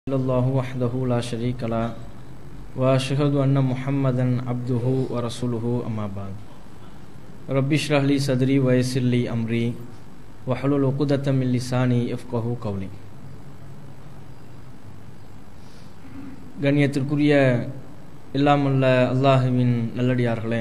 إلا الله وحده لا شريك له وأشهد أن محمدا عبده ورسوله أما بعد رب اشرح لي صدري ويسر لي أمري وحلل عقدة من لساني يفقه قولي கண்ணியத்திற்குரிய இல்லாமல்ல அல்லாஹுவின் நல்லடியார்களே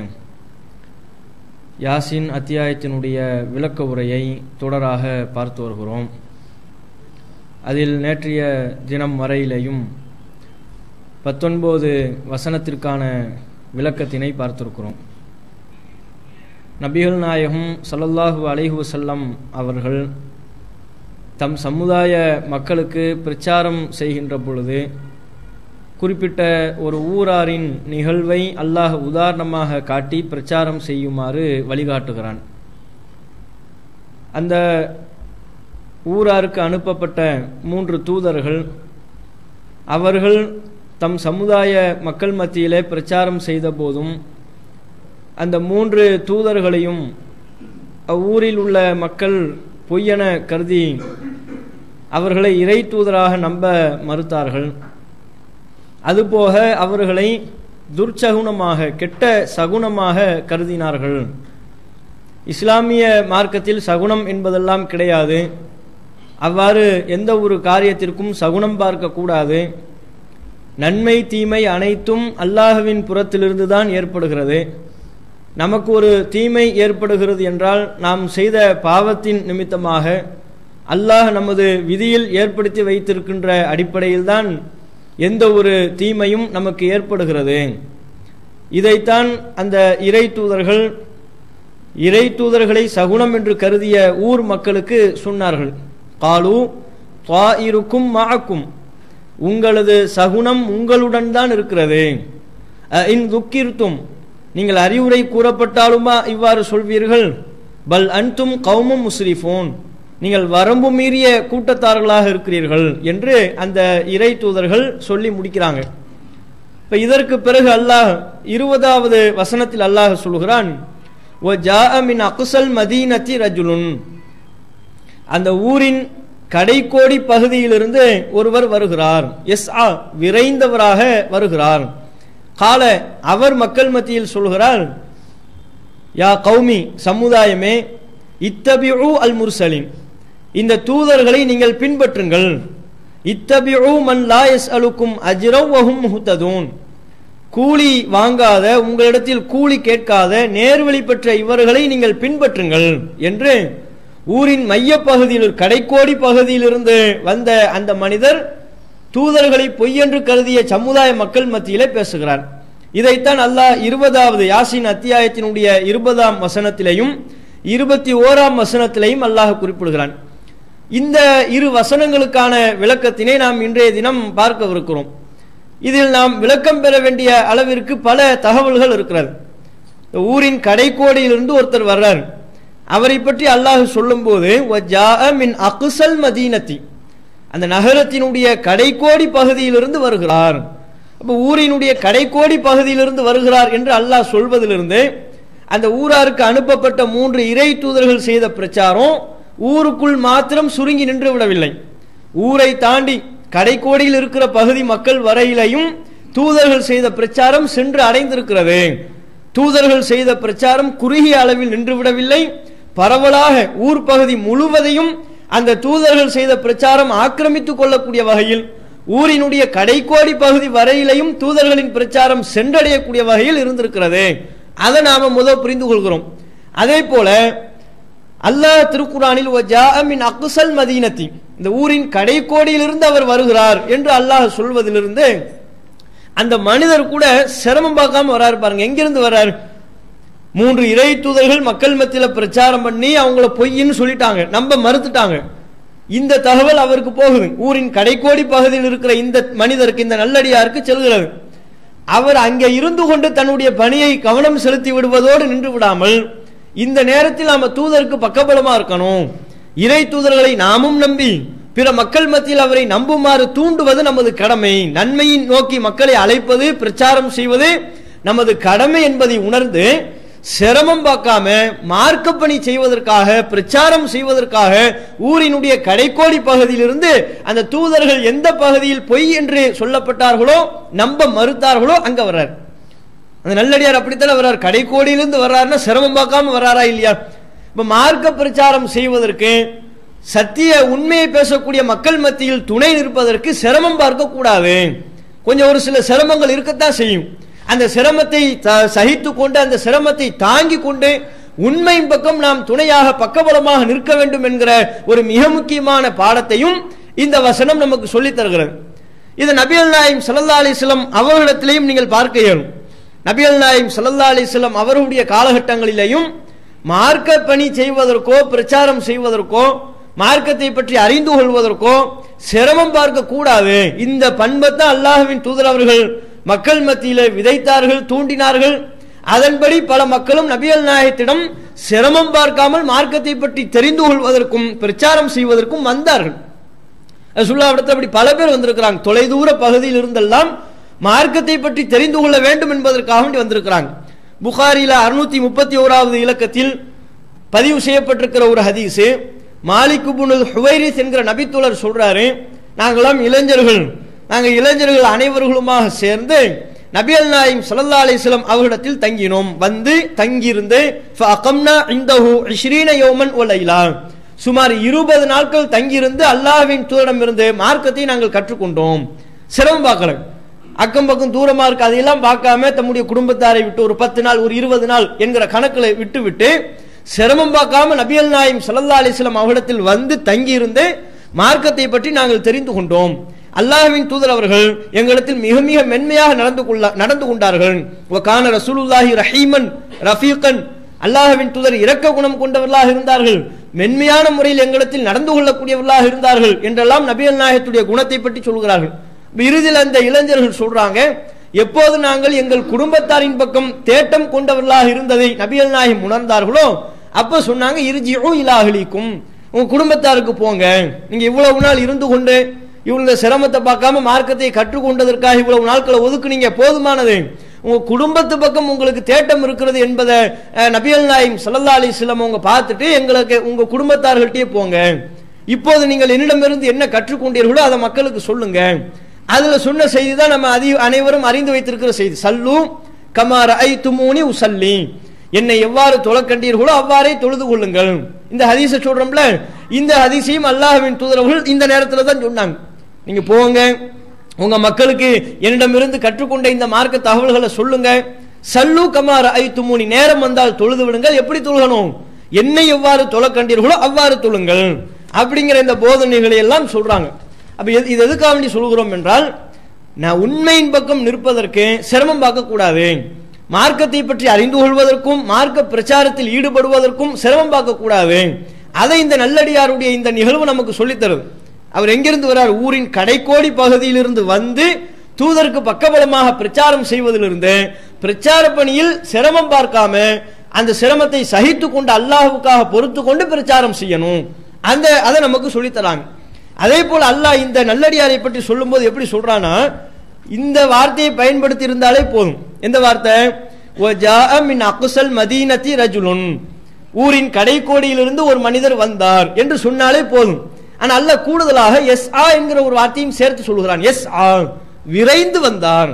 யாசின் அத்தியாயத்தினுடைய விளக்க உரையை தொடராக பார்த்து வருகிறோம் அதில் நேற்றைய தினம் வரையிலேயும் பத்தொன்பது வசனத்திற்கான விளக்கத்தினை பார்த்திருக்கிறோம் நபிகள் நாயகம் சல்லல்லாஹு அலைஹு வசல்லம் அவர்கள் தம் சமுதாய மக்களுக்கு பிரச்சாரம் செய்கின்ற பொழுது குறிப்பிட்ட ஒரு ஊராரின் நிகழ்வை அல்லாஹ் உதாரணமாக காட்டி பிரச்சாரம் செய்யுமாறு வழிகாட்டுகிறான் அந்த ஊராருக்கு அனுப்பப்பட்ட மூன்று தூதர்கள் அவர்கள் தம் சமுதாய மக்கள் மத்தியிலே பிரச்சாரம் செய்த போதும் அந்த மூன்று தூதர்களையும் அவ்வூரில் உள்ள மக்கள் பொய்யென கருதி அவர்களை இறை தூதராக நம்ப மறுத்தார்கள் அதுபோக அவர்களை துர்ச்சகுணமாக கெட்ட சகுனமாக கருதினார்கள் இஸ்லாமிய மார்க்கத்தில் சகுனம் என்பதெல்லாம் கிடையாது அவ்வாறு எந்த ஒரு காரியத்திற்கும் சகுனம் பார்க்கக்கூடாது நன்மை தீமை அனைத்தும் அல்லாஹுவின் புறத்திலிருந்து தான் ஏற்படுகிறது நமக்கு ஒரு தீமை ஏற்படுகிறது என்றால் நாம் செய்த பாவத்தின் நிமித்தமாக அல்லாஹ் நமது விதியில் ஏற்படுத்தி வைத்திருக்கின்ற அடிப்படையில்தான் எந்த ஒரு தீமையும் நமக்கு ஏற்படுகிறது இதைத்தான் அந்த இறை தூதர்கள் இறை தூதர்களை சகுனம் என்று கருதிய ஊர் மக்களுக்கு சொன்னார்கள் காலு இருக்கும் மாக்கும் உங்களது சகுனம் உங்களுடன் தான் இருக்கிறது இன் துக்கிர்த்தும் நீங்கள் அறிவுரை கூறப்பட்டாலுமா இவ்வாறு சொல்வீர்கள் பல் அன்தும் கௌமும் முஸ்ரிஃபோன் நீங்கள் வரம்பு மீறிய கூட்டத்தார்களாக இருக்கிறீர்கள் என்று அந்த இறை தூதர்கள் சொல்லி முடிக்கிறாங்க இப்ப இதற்கு பிறகு அல்லாஹ் இருபதாவது வசனத்தில் அல்லாஹ் சொல்கிறான் ஓ ஜா மின் அகுசல் மதீனத்தி ரஜுலுன் அந்த ஊரின் கடைக்கோடி பகுதியிலிருந்து ஒருவர் வருகிறார் எஸ் ஆ விரைந்தவராக வருகிறார் கால அவர் மக்கள் மத்தியில் சொல்கிறார் யா கௌமி சமுதாயமே இத்தபிஉ அல் முர்சலின் இந்த தூதர்களை நீங்கள் பின்பற்றுங்கள் இத்தபிஉ மன் லா எஸ் அலுக்கும் அஜ்ரவஹும் முஹ்ததூன் கூலி வாங்காத உங்களிடத்தில் கூலி கேட்காத நேர்வழி பெற்ற இவர்களை நீங்கள் பின்பற்றுங்கள் என்று ஊரின் மைய பகுதியில் கடைக்கோடி பகுதியிலிருந்து வந்த அந்த மனிதர் தூதர்களை பொய்யென்று கருதிய சமுதாய மக்கள் மத்தியிலே பேசுகிறார் இதைத்தான் அல்லாஹ் இருபதாவது யாசின் அத்தியாயத்தினுடைய இருபதாம் வசனத்திலையும் இருபத்தி ஓராம் வசனத்திலையும் அல்லாஹ் குறிப்பிடுகிறான் இந்த இரு வசனங்களுக்கான விளக்கத்தினை நாம் இன்றைய தினம் பார்க்கவிருக்கிறோம் இதில் நாம் விளக்கம் பெற வேண்டிய அளவிற்கு பல தகவல்கள் இருக்கிறது ஊரின் கடைக்கோடியிலிருந்து ஒருத்தர் வர்றார் அவரை பற்றி அல்லாஹ் சொல்லும் போது மின் அகுசல் மதீனத்தி அந்த நகரத்தினுடைய கடைக்கோடி பகுதியிலிருந்து வருகிறார் அப்ப ஊரினுடைய கடைக்கோடி பகுதியிலிருந்து வருகிறார் என்று அல்லாஹ் சொல்வதிலிருந்து அந்த ஊராருக்கு அனுப்பப்பட்ட மூன்று இறை தூதர்கள் செய்த பிரச்சாரம் ஊருக்குள் மாத்திரம் சுருங்கி நின்று விடவில்லை ஊரை தாண்டி கடைக்கோடியில் இருக்கிற பகுதி மக்கள் வரையிலையும் தூதர்கள் செய்த பிரச்சாரம் சென்று அடைந்திருக்கிறது தூதர்கள் செய்த பிரச்சாரம் குறுகிய அளவில் நின்று விடவில்லை பரவலாக ஊர் பகுதி முழுவதையும் அந்த தூதர்கள் செய்த பிரச்சாரம் ஆக்கிரமித்துக் கொள்ளக்கூடிய வகையில் ஊரினுடைய கடைக்கோடி பகுதி வரையிலையும் தூதர்களின் பிரச்சாரம் சென்றடையக்கூடிய வகையில் இருந்திருக்கிறது அதை நாம முதல் புரிந்து கொள்கிறோம் அதே போல அல்லாஹ் திருக்குறானில் அக்குசல் மதீனத்தி இந்த ஊரின் கடைக்கோடியிலிருந்து அவர் வருகிறார் என்று அல்லாஹ் சொல்வதிலிருந்து அந்த மனிதர் கூட சிரமம் பார்க்காம வராரு பாருங்க எங்கிருந்து வர்றாரு மூன்று இறை தூதர்கள் மக்கள் மத்தியில் பிரச்சாரம் பண்ணி அவங்கள பொய்ன்னு சொல்லிட்டாங்க நம்ப மறுத்துட்டாங்க இந்த தகவல் அவருக்கு போகுது ஊரின் கடைக்கோடி பகுதியில் இருக்கிற இந்த மனிதருக்கு இந்த நல்லடியாருக்கு செல்கிறது அவர் அங்கே இருந்து கொண்டு தன்னுடைய பணியை கவனம் செலுத்தி விடுவதோடு நின்று விடாமல் இந்த நேரத்தில் நாம தூதருக்கு பக்கபலமா இருக்கணும் இறை தூதர்களை நாமும் நம்பி பிற மக்கள் மத்தியில் அவரை நம்புமாறு தூண்டுவது நமது கடமை நன்மையின் நோக்கி மக்களை அழைப்பது பிரச்சாரம் செய்வது நமது கடமை என்பதை உணர்ந்து சிரமம் பார்க்காம மார்க்கப்பணி செய்வதற்காக பிரச்சாரம் செய்வதற்காக ஊரினுடைய கடைக்கோடி பகுதியிலிருந்து அந்த தூதர்கள் எந்த பகுதியில் பொய் என்று சொல்லப்பட்டார்களோ நம்ப மறுத்தார்களோ அங்க வர்றார் அந்த நல்லடியார் அப்படித்தானே வர்றார் கடைக்கோடியிலிருந்து வர்றாருன்னா சிரமம் பார்க்காம வர்றாரா இல்லையா இப்ப மார்க்க பிரச்சாரம் செய்வதற்கு சத்திய உண்மையை பேசக்கூடிய மக்கள் மத்தியில் துணை நிற்பதற்கு சிரமம் பார்க்க கூடாது கொஞ்சம் ஒரு சில சிரமங்கள் இருக்கத்தான் செய்யும் அந்த சிரமத்தை த- சகித்து கொண்டு அந்த சிரமத்தை தாங்கி கொண்டு உண்மையின் பக்கம் நாம் துணையாக பக்கபலமாக நிற்க வேண்டும் என்கிற ஒரு மிக முக்கியமான பாடத்தையும் இந்த வசனம் நமக்கு சொல்லித் தருகிறது இது நபியல் நாயம் சல்லா அலிஸ்லம் அவர்களிடத்திலையும் நீங்கள் பார்க்க இயலும் நபியல் நாயம் சல்லா அலிஸ்லம் அவர்களுடைய காலகட்டங்களிலேயும் மார்க்க பணி செய்வதற்கோ பிரச்சாரம் செய்வதற்கோ மார்க்கத்தை பற்றி அறிந்து கொள்வதற்கோ சிரமம் பார்க்க கூடாது இந்த பண்பத்தான் அல்லாஹ்வின் தூதர் அவர்கள் மக்கள் மத்தியிலே விதைத்தார்கள் தூண்டினார்கள் அதன்படி பல மக்களும் நபியல் நாயகத்திடம் சிரமம் பார்க்காமல் மார்க்கத்தை பற்றி தெரிந்து கொள்வதற்கும் பிரச்சாரம் செய்வதற்கும் வந்தார்கள் ரசூல்லாவிடத்தில் அப்படி பல பேர் வந்திருக்கிறாங்க தொலைதூர பகுதியில் இருந்தெல்லாம் மார்க்கத்தை பற்றி தெரிந்து கொள்ள வேண்டும் என்பதற்காக வேண்டி வந்திருக்கிறாங்க புகாரில அறுநூத்தி முப்பத்தி ஓராவது இலக்கத்தில் பதிவு செய்யப்பட்டிருக்கிற ஒரு ஹதீஸ் மாலிக் இப்னுல் ஹுவைரிஸ் என்கிற நபித்துலர் சொல்றாரு நாங்களாம் இளைஞர்கள் நாங்க இளைஞர்கள் அனைவர்களுமாக சேர்ந்து நபியல் நாயிம் ஸல்லல்லாஹு அலைஹி வஸல்லம் அவர்களிடத்தில் தங்கினோம் வந்து தங்கியிருந்து ஃபஅகம்னா இந்தஹு 20 யௌமன் வ லைலா சுமார் இருபது நாட்கள் தங்கியிருந்து அல்லாஹ்வின் தூரிடமிருந்து மார்க்கத்தை நாங்கள் கற்றுக்கொண்டோம் சிரமம் பார்க்கல அக்கம் பக்கம் தூரமா இருக்கு அதையெல்லாம் பார்க்காம தம்முடைய குடும்பத்தாரை விட்டு ஒரு பத்து நாள் ஒரு இருபது நாள் என்கிற கணக்குல விட்டு விட்டு சிரமம் பார்க்காம நபியல் நாயம் ஸல்லல்லாஹு அலைஹி வஸல்லம் அவரிடத்தில் வந்து தங்கியிருந்து மார்க்கத்தை பற்றி நாங்கள் தெரிந்து கொண்டோம் அல்லாஹ்வின் தூதர் அவர்கள் எங்களிடத்தில் மிக மிக மென்மையாக நடந்து கொள்ள நடந்து கொண்டார்கள் கான ரசூலுல்லாஹி ரஹீமன் ரஃபீகன் அல்லாஹ்வின் தூதர் இரக்க குணம் கொண்டவர்களாக இருந்தார்கள் மென்மையான முறையில் எங்களிடத்தில் நடந்து கொள்ளக்கூடியவர்களாக இருந்தார்கள் என்றெல்லாம் நபிகள் நாயகத்துடைய குணத்தை பற்றி சொல்கிறார்கள் இப்ப இறுதியில் அந்த இளைஞர்கள் சொல்றாங்க எப்போது நாங்கள் எங்கள் குடும்பத்தாரின் பக்கம் தேட்டம் கொண்டவர்களாக இருந்ததை நபிகள் நாயகம் உணர்ந்தார்களோ அப்ப சொன்னாங்க இருஜியும் இலாகலிக்கும் உங்க குடும்பத்தாருக்கு போங்க நீங்க இவ்வளவு நாள் இருந்து கொண்டு இவங்க சிரமத்தை பார்க்காம மார்க்கத்தை கற்றுக்கொண்டதற்காக இவ்வளவு நாட்களை ஒதுக்குனீங்க போதுமானது உங்க குடும்பத்து பக்கம் உங்களுக்கு தேட்டம் இருக்கிறது என்பதை அஹ், நபிகள் நாயம் சல்லல்லா அலிஸ்லாம் அவங்க பார்த்துட்டு எங்களுக்கு உங்க குடும்பத்தார்கள்ட்டே போங்க இப்போது நீங்கள் என்னிடமிருந்து என்ன கற்றுக்கொண்டீர்களோ அதை மக்களுக்கு சொல்லுங்க அதுல சொன்ன செய்தி தான் நம்ம அதி அனைவரும் அறிந்து வைத்திருக்கிற செய்தி சல்லு கமார ஐ துமூனி உசல்லி என்னை எவ்வாறு தொழக்கண்டீர்களோ அவ்வாறே தொழுது கொள்ளுங்கள் இந்த ஹதீஸை சொல்றோம்ல இந்த ஹதீஸையும் அல்லாஹ்வின் தூதரவர்கள் இந்த நேரத்துல தான் சொன்னாங்க நீங்க போங்க உங்க மக்களுக்கு என்னிடமிருந்து கற்றுக்கொண்ட இந்த மார்க்க தகவல்களை சொல்லுங்க சல்லு கமார ஐ துமூனி நேரம் வந்தால் தொழுது விடுங்கள் எப்படி தொழுகணும் என்னை எவ்வாறு தொழ கண்டீர்களோ அவ்வாறு தொழுங்கள் அப்படிங்கிற இந்த போதனைகளை எல்லாம் சொல்றாங்க அப்ப எது- இது எதுக்காக வேண்டி சொல்கிறோம் என்றால் நான் உண்மையின் பக்கம் நிற்பதற்கு சிரமம் பார்க்க கூடாது மார்க்கத்தை பற்றி அறிந்து கொள்வதற்கும் மார்க்க பிரச்சாரத்தில் ஈடுபடுவதற்கும் சிரமம் பார்க்க கூடாது அதை இந்த நல்லடியாருடைய இந்த நிகழ்வு நமக்கு சொல்லித் தருது அவர் எங்கிருந்து வர்றார் ஊரின் கடைக்கோடி பகுதியிலிருந்து வந்து தூதருக்கு பக்கபலமாக பிரச்சாரம் செய்வதிலிருந்து பிரச்சார பணியில் சிரமம் பார்க்காம அந்த சிரமத்தை சகித்து கொண்டு அல்லாஹ்வுக்காக பொறுத்து கொண்டு பிரச்சாரம் செய்யணும் அந்த அதை நமக்கு சொல்லித் தராங்க அதே போல அல்லாஹ் இந்த நல்லடியாரை பற்றி சொல்லும்போது எப்படி சொல்றானா இந்த வார்த்தையை பயன்படுத்தி இருந்தாலே போதும் எந்த வார்த்தை وَجَاءَ مِنْ أَقْصَى الْمَدِينَةِ رَجُلٌ ஊரின் கடைக்கோடியிலிருந்து ஒரு மனிதர் வந்தார் என்று சொன்னாலே போதும் ஆனா அல்லாஹ் கூடுதலாக எஸ் ஆ என்கிற ஒரு வார்த்தையும் சேர்த்து சொல்கிறான் எஸ் ஆ விரைந்து வந்தார்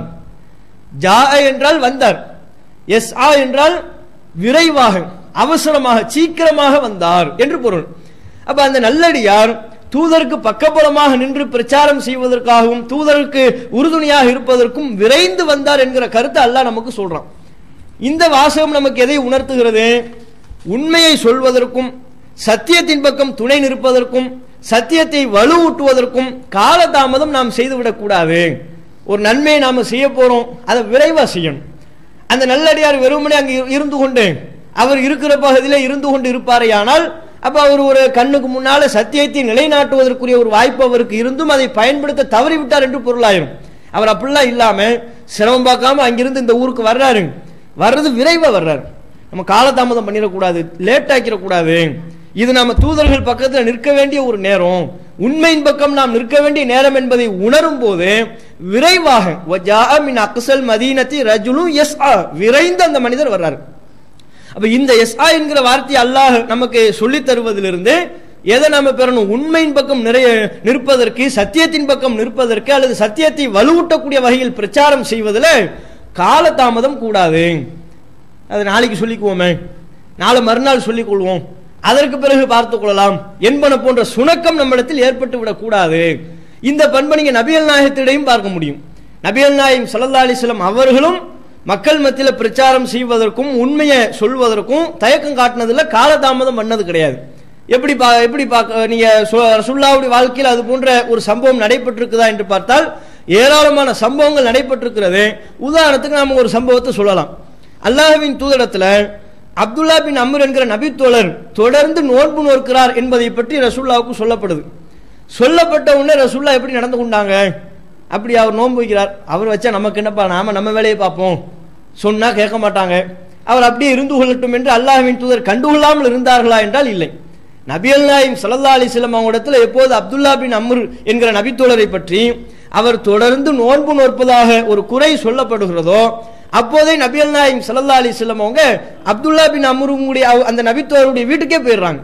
ஜா என்றால் வந்தார் எஸ் ஆ என்றால் விரைவாக அவசரமாக சீக்கிரமாக வந்தார் என்று பொருள் அப்ப அந்த நல்லடியார் தூதருக்கு பக்கபலமாக நின்று பிரச்சாரம் செய்வதற்காகவும் தூதருக்கு உறுதுணையாக இருப்பதற்கும் விரைந்து வந்தார் என்கிற கருத்தை அல்லாஹ் நமக்கு சொல்றான் இந்த வாசகம் நமக்கு எதை உணர்த்துகிறது உண்மையை சொல்வதற்கும் சத்தியத்தின் பக்கம் துணை நிற்பதற்கும் சத்தியத்தை வலுவூட்டுவதற்கும் காலதாமதம் நாம் செய்துவிடக் கூடாது ஒரு நன்மையை நாம செய்ய போறோம் அதை விரைவா செய்யணும் அந்த நல்லடியார் வெறுமனே அங்கு இரு- இருந்து கொண்டு அவர் இருக்கிற பகுதியில இருந்து கொண்டு இருப்பாரே ஆனால் அப்ப அவர் ஒரு கண்ணுக்கு முன்னால சத்தியத்தை நிலைநாட்டுவதற்குரிய ஒரு வாய்ப்பு அவருக்கு இருந்தும் அதை பயன்படுத்த தவறிவிட்டார் என்று பொருளாயிரும் அவர் அப்படிலாம் இல்லாம சிரமம் பார்க்காம அங்கிருந்து இந்த ஊருக்கு வர்றாரு வர்றது விரைவா வர்றாரு நம்ம காலதாமதம் பண்ணிடக்கூடாது லேட் ஆக்கிடக்கூடாது இது நாம தூதர்கள் பக்கத்துல நிற்க வேண்டிய ஒரு நேரம் உண்மையின் பக்கம் நாம் நிற்க வேண்டிய நேரம் என்பதை உணரும் போது விரைவாக வஜாஅ மின் அக்ஸல் மதீனத்தி ரஜுலு யஸ்ஆ விரைந்து அந்த மனிதர் வர்றாரு அப்ப இந்த எஸ்ஆ என்கிற வார்த்தை அல்லாஹ் நமக்கு சொல்லித் தருவதிலிருந்து எதை நாம பெறணும் உண்மையின் பக்கம் நிறைய நிற்பதற்கு சத்தியத்தின் பக்கம் நிற்பதற்கு அல்லது சத்தியத்தை வலுவூட்டக்கூடிய வகையில் பிரச்சாரம் செய்வதில் காலதாமதம் கூடாது அது நாளைக்கு சொல்லிக்குவோமே நாளை மறுநாள் சொல்லிக் கொள்வோம் அதற்கு பிறகு பார்த்துக் கொள்ளலாம் என்பன போன்ற சுணக்கம் நம்மிடத்தில் ஏற்பட்டு விடக்கூடாது இந்த பண்பை நீங்க நபியல் நாயகத்திடையும் பார்க்க முடியும் நபியல் நாயகம் சல்லா அலிஸ்லாம் அவர்களும் மக்கள் மத்தியில் பிரச்சாரம் செய்வதற்கும் உண்மையை சொல்வதற்கும் தயக்கம் காட்டினதுல காலதாமதம் பண்ணது கிடையாது எப்படி பா எப்படி பார்க்க நீங்க சுல்லாவுடைய வாழ்க்கையில் அது போன்ற ஒரு சம்பவம் நடைபெற்றிருக்குதா என்று பார்த்தால் ஏராளமான சம்பவங்கள் நடைபெற்றிருக்கிறது உதாரணத்துக்கு நாம ஒரு சம்பவத்தை சொல்லலாம் அல்லாஹ்வின் தூதரத்துல அப்துல்லா பின் அம்ர் என்கிற நபித்தோழர் தொடர்ந்து நோன்பு நோக்கிறார் என்பதை பற்றி ரசூல்லாவுக்கு சொல்லப்படுது சொல்லப்பட்ட உடனே ரசூல்லா எப்படி நடந்து கொண்டாங்க அப்படி அவர் நோன்பு வைக்கிறார் அவர் வச்சா நமக்கு என்னப்பா நாம நம்ம வேலையை பார்ப்போம் சொன்னா கேட்க மாட்டாங்க அவர் அப்படியே இருந்து கொள்ளட்டும் என்று அல்லாஹ்வின் தூதர் கண்டுகொள்ளாமல் இருந்தார்களா என்றால் இல்லை நபியல் நாயும் சல்லா அலிஸ்லாம் அவங்களிடத்தில் எப்போது அப்துல்லா பின் அம்ர் என்கிற நபித்தோழரை பற்றி அவர் தொடர்ந்து நோன்பு நோற்பதாக ஒரு குறை சொல்லப்படுகிறதோ அப்போதே நபியல் நாயும் சல்லா அலிஸ்லாம் அவங்க அப்துல்லா பின் அம்ருடைய அந்த நபித்தோழருடைய வீட்டுக்கே போயிடுறாங்க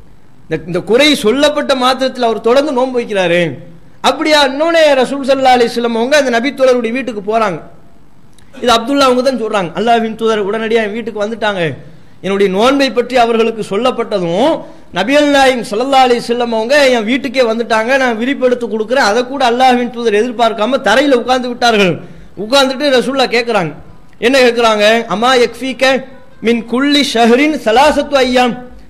இந்த குறை சொல்லப்பட்ட மாத்திரத்தில் அவர் தொடர்ந்து நோன்பு வைக்கிறாரு அப்படியா இன்னொன்னே ரசூல் சல்லா அலிஸ்லாம் அவங்க அந்த நபித்தோழருடைய வீட்டுக்கு போறாங்க இது அப்துல்லா அவங்க தான் சொல்றாங்க அல்லாஹின் தூதர் உடனடியாக வீட்டுக்கு வந்துட்டாங்க என்னுடைய நோன்பை பற்றி அவர்களுக்கு சொல்லப்பட்டதும் நபியல் நாயிங் சல்லா அலி செல்லம் அவங்க என் வீட்டுக்கே வந்துட்டாங்க நான் விரிப்பெடுத்து கொடுக்குறேன் அதை கூட அல்லாஹின் தூதர் எதிர்பார்க்காம தரையில் உட்கார்ந்து விட்டார்கள் உட்கார்ந்துட்டு ரசூல்லா கேட்கிறாங்க என்ன கேட்கிறாங்க அம்மா எக்ஃபீக்க மின் குள்ளி ஷஹரின் சலாசத்து ஐயாம்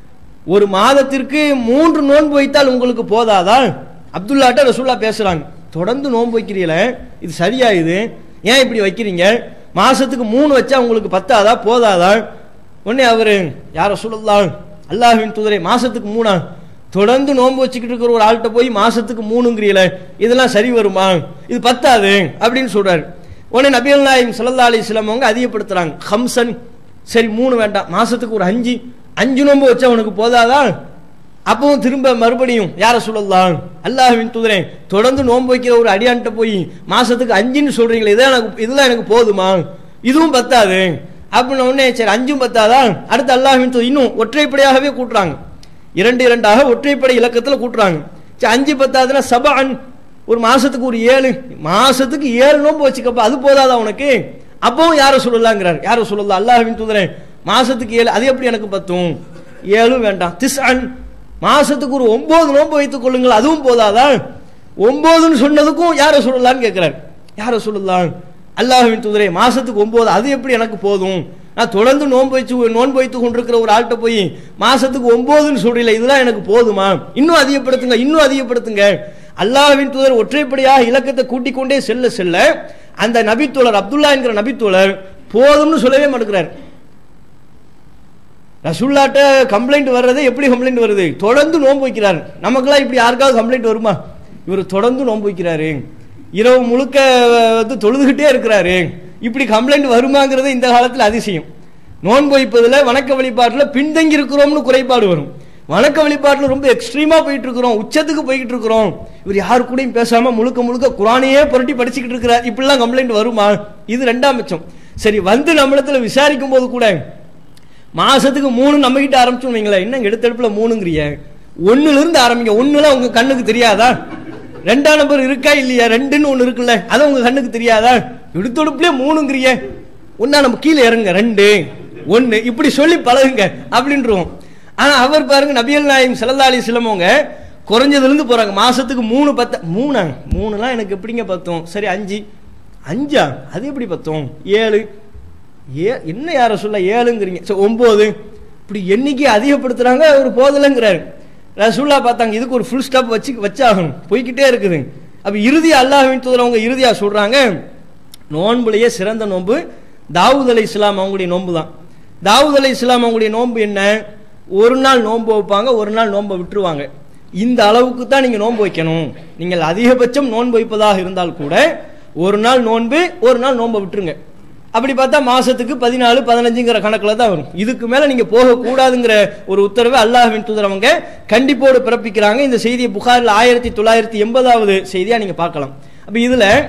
ஒரு மாதத்திற்கு மூன்று நோன்பு வைத்தால் உங்களுக்கு போதாதா அப்துல்லாட்ட ரசூல்லா பேசுறாங்க தொடர்ந்து நோன்பு வைக்கிறீங்களே இது சரியா இது ஏன் இப்படி வைக்கிறீங்க மாசத்துக்கு மூணு வச்சா உங்களுக்கு பத்தாதா போதாதா உடனே அவரு யார சொல்லலாம் அல்லாஹின் தூதரை மாசத்துக்கு மூணா தொடர்ந்து நோன்பு வச்சுக்கிட்டு இருக்கிற ஒரு ஆள்கிட்ட போய் மாசத்துக்கு மூணுங்கிறீல இதெல்லாம் சரி வருமா இது பத்தாது அப்படின்னு சொல்றாரு உடனே நபிகள் நாயம் சல்லா அலி இஸ்லாம் அவங்க அதிகப்படுத்துறாங்க ஹம்சன் சரி மூணு வேண்டாம் மாசத்துக்கு ஒரு அஞ்சு அஞ்சு நோன்பு வச்சா உனக்கு போதாதா அப்பவும் திரும்ப மறுபடியும் யார சொல்லலாம் அல்லாஹின் தூதரே தொடர்ந்து நோன்பு வைக்கிற ஒரு அடியான்ட்ட போய் மாசத்துக்கு அஞ்சுன்னு சொல்றீங்களே இதெல்லாம் எனக்கு இதெல்லாம் எனக்கு போதுமா இதுவும் பத்தாது அப்படின்னு உடனே சரி அஞ்சும் பத்தாதா அடுத்து அல்லாஹின் தூதர் இன்னும் ஒற்றைப்படையாகவே கூட்டுறாங்க இரண்டு இரண்டாக ஒற்றைப்படை இலக்கத்தில் கூட்டுறாங்க சரி அஞ்சு பத்தாதுன்னா சபான் ஒரு மாசத்துக்கு ஒரு ஏழு மாசத்துக்கு ஏழு நோன்பு வச்சுக்கப்ப அது போதாதா உனக்கு அப்பவும் யார சொல்லலாங்கிறார் யார சொல்லலாம் அல்லாஹின் தூதரே மாசத்துக்கு ஏழு அது எப்படி எனக்கு பத்தும் ஏழும் வேண்டாம் திஸ் அன் மாசத்துக்கு ஒரு ஒன்பது நோன்பு வைத்துக் கொள்ளுங்கள் அதுவும் போதாதா ஒன்பதுன்னு சொன்னதுக்கும் யார சொல்லலாம்னு கேட்கிறார் யார சொல்லலாம் அல்லாஹுவின் தூதரே மாசத்துக்கு ஒன்பது அது எப்படி எனக்கு போதும் நான் தொடர்ந்து நோன்பு வச்சு நோன்பு வைத்து கொண்டிருக்கிற ஒரு ஆள்கிட்ட போய் மாசத்துக்கு ஒன்பதுன்னு சொல்றீல இதெல்லாம் எனக்கு போதுமா இன்னும் அதிகப்படுத்துங்க இன்னும் அதிகப்படுத்துங்க அல்லாஹ்வின் தூதர் ஒற்றைப்படியாக இலக்கத்தை கூட்டிக் கொண்டே செல்ல செல்ல அந்த நபித்தோழர் அப்துல்லா என்கிற நபித்தோழர் போதும்னு சொல்லவே மாட்டேங்கிறார் ரசுல்லாட்ட கம்ப்ளைண்ட் வர்றது எப்படி கம்ப்ளைண்ட் வருது தொடர்ந்து நோன்பு வைக்கிறார் நமக்கெல்லாம் இப்படி யாருக்காவது கம்ப்ளைண்ட் வருமா இவர் தொடர்ந்து நோன்பு வைக்கிறாரு இரவு முழுக்க வந்து தொழுதுகிட்டே இருக்கிறாரு இப்படி கம்ப்ளைண்ட் வருமாங்கிறது இந்த காலத்தில் அதிசயம் நோன்பு வைப்பதில் வணக்க வழிபாட்டில் பின்தங்கி இருக்கிறோம்னு குறைபாடு வரும் வணக்க வழிபாட்டில் ரொம்ப எக்ஸ்ட்ரீமா போயிட்டு இருக்கிறோம் உச்சத்துக்கு போய்கிட்டு இருக்கிறோம் இவர் யாரு கூடயும் பேசாம முழுக்க முழுக்க குரானையே புரட்டி படிச்சுக்கிட்டு இருக்கிறார் இப்படிலாம் கம்ப்ளைண்ட் வருமா இது ரெண்டாம் பட்சம் சரி வந்து நம்மளத்துல விசாரிக்கும் போது கூட மாசத்துக்கு மூணு நம்ம கிட்ட ஆரம்பிச்சோம் வைங்களேன் என்ன எடுத்தெடுப்புல மூணுங்கிறிய ஒண்ணுல இருந்து ஆரம்பிங்க ஒண்ணுல உங்க கண்ணுக்கு தெரியாதா ரெண்டாம் நம்பர் இருக்கா இல்லையா ரெண்டுன்னு ஒண்ணு இருக்குல்ல அது உங்க கண்ணுக்கு தெரியாதா எடுத்தெடுப்புலயே மூணுங்கிறிய ஒன்னா நம்ம கீழே இறங்க ரெண்டு ஒன்னு இப்படி சொல்லி பழகுங்க அப்படின்றோம் ஆனா அவர் பாருங்க நபியல் நாயம் செல்லல்லா அலி சிலமவங்க குறைஞ்சதுல இருந்து போறாங்க மாசத்துக்கு மூணு பத்த மூணா மூணுலாம் எனக்கு எப்படிங்க பத்தும் சரி அஞ்சு அஞ்சா அது எப்படி பத்தும் ஏழு ஏ என்ன யார சொல்ல ஏழுங்கிறீங்க சரி ஒன்பது இப்படி எண்ணிக்கை அதிகப்படுத்துறாங்க அவர் போதலைங்கிறாரு ரசூல்லா பார்த்தாங்க இதுக்கு ஒரு ஃபுல் ஸ்டாப் வச்சு வச்சாகணும் போய்கிட்டே இருக்குது அப்ப இறுதி அல்லாஹின் தூதர் அவங்க இறுதியா சொல்றாங்க நோன்புலயே சிறந்த நோன்பு தாவூத் அலை இஸ்லாம் அவங்களுடைய நோன்பு தான் தாவூத் அலை இஸ்லாம் அவங்களுடைய நோன்பு என்ன ஒரு நாள் நோன்பு வைப்பாங்க ஒரு நாள் நோன்பை விட்டுருவாங்க இந்த அளவுக்கு தான் நீங்க நோன்பு வைக்கணும் நீங்கள் அதிகபட்சம் நோன்பு வைப்பதாக இருந்தால் கூட ஒரு நாள் நோன்பு ஒரு நாள் நோன்பை விட்டுருங்க அப்படி பார்த்தா மாசத்துக்கு பதினாலு பதினஞ்சுங்கிற கணக்கில் தான் வரும் இதுக்கு மேல நீங்க போக கூடாதுங்கிற ஒரு உத்தரவை அல்லாஹ்வின் தூதர் அவங்க கண்டிப்போடு பிறப்பிக்கிறாங்க இந்த செய்தியை புகாரில் ஆயிரத்தி தொள்ளாயிரத்தி எண்பதாவது செய்தியா நீங்க பார்க்கலாம் அப்ப இதுல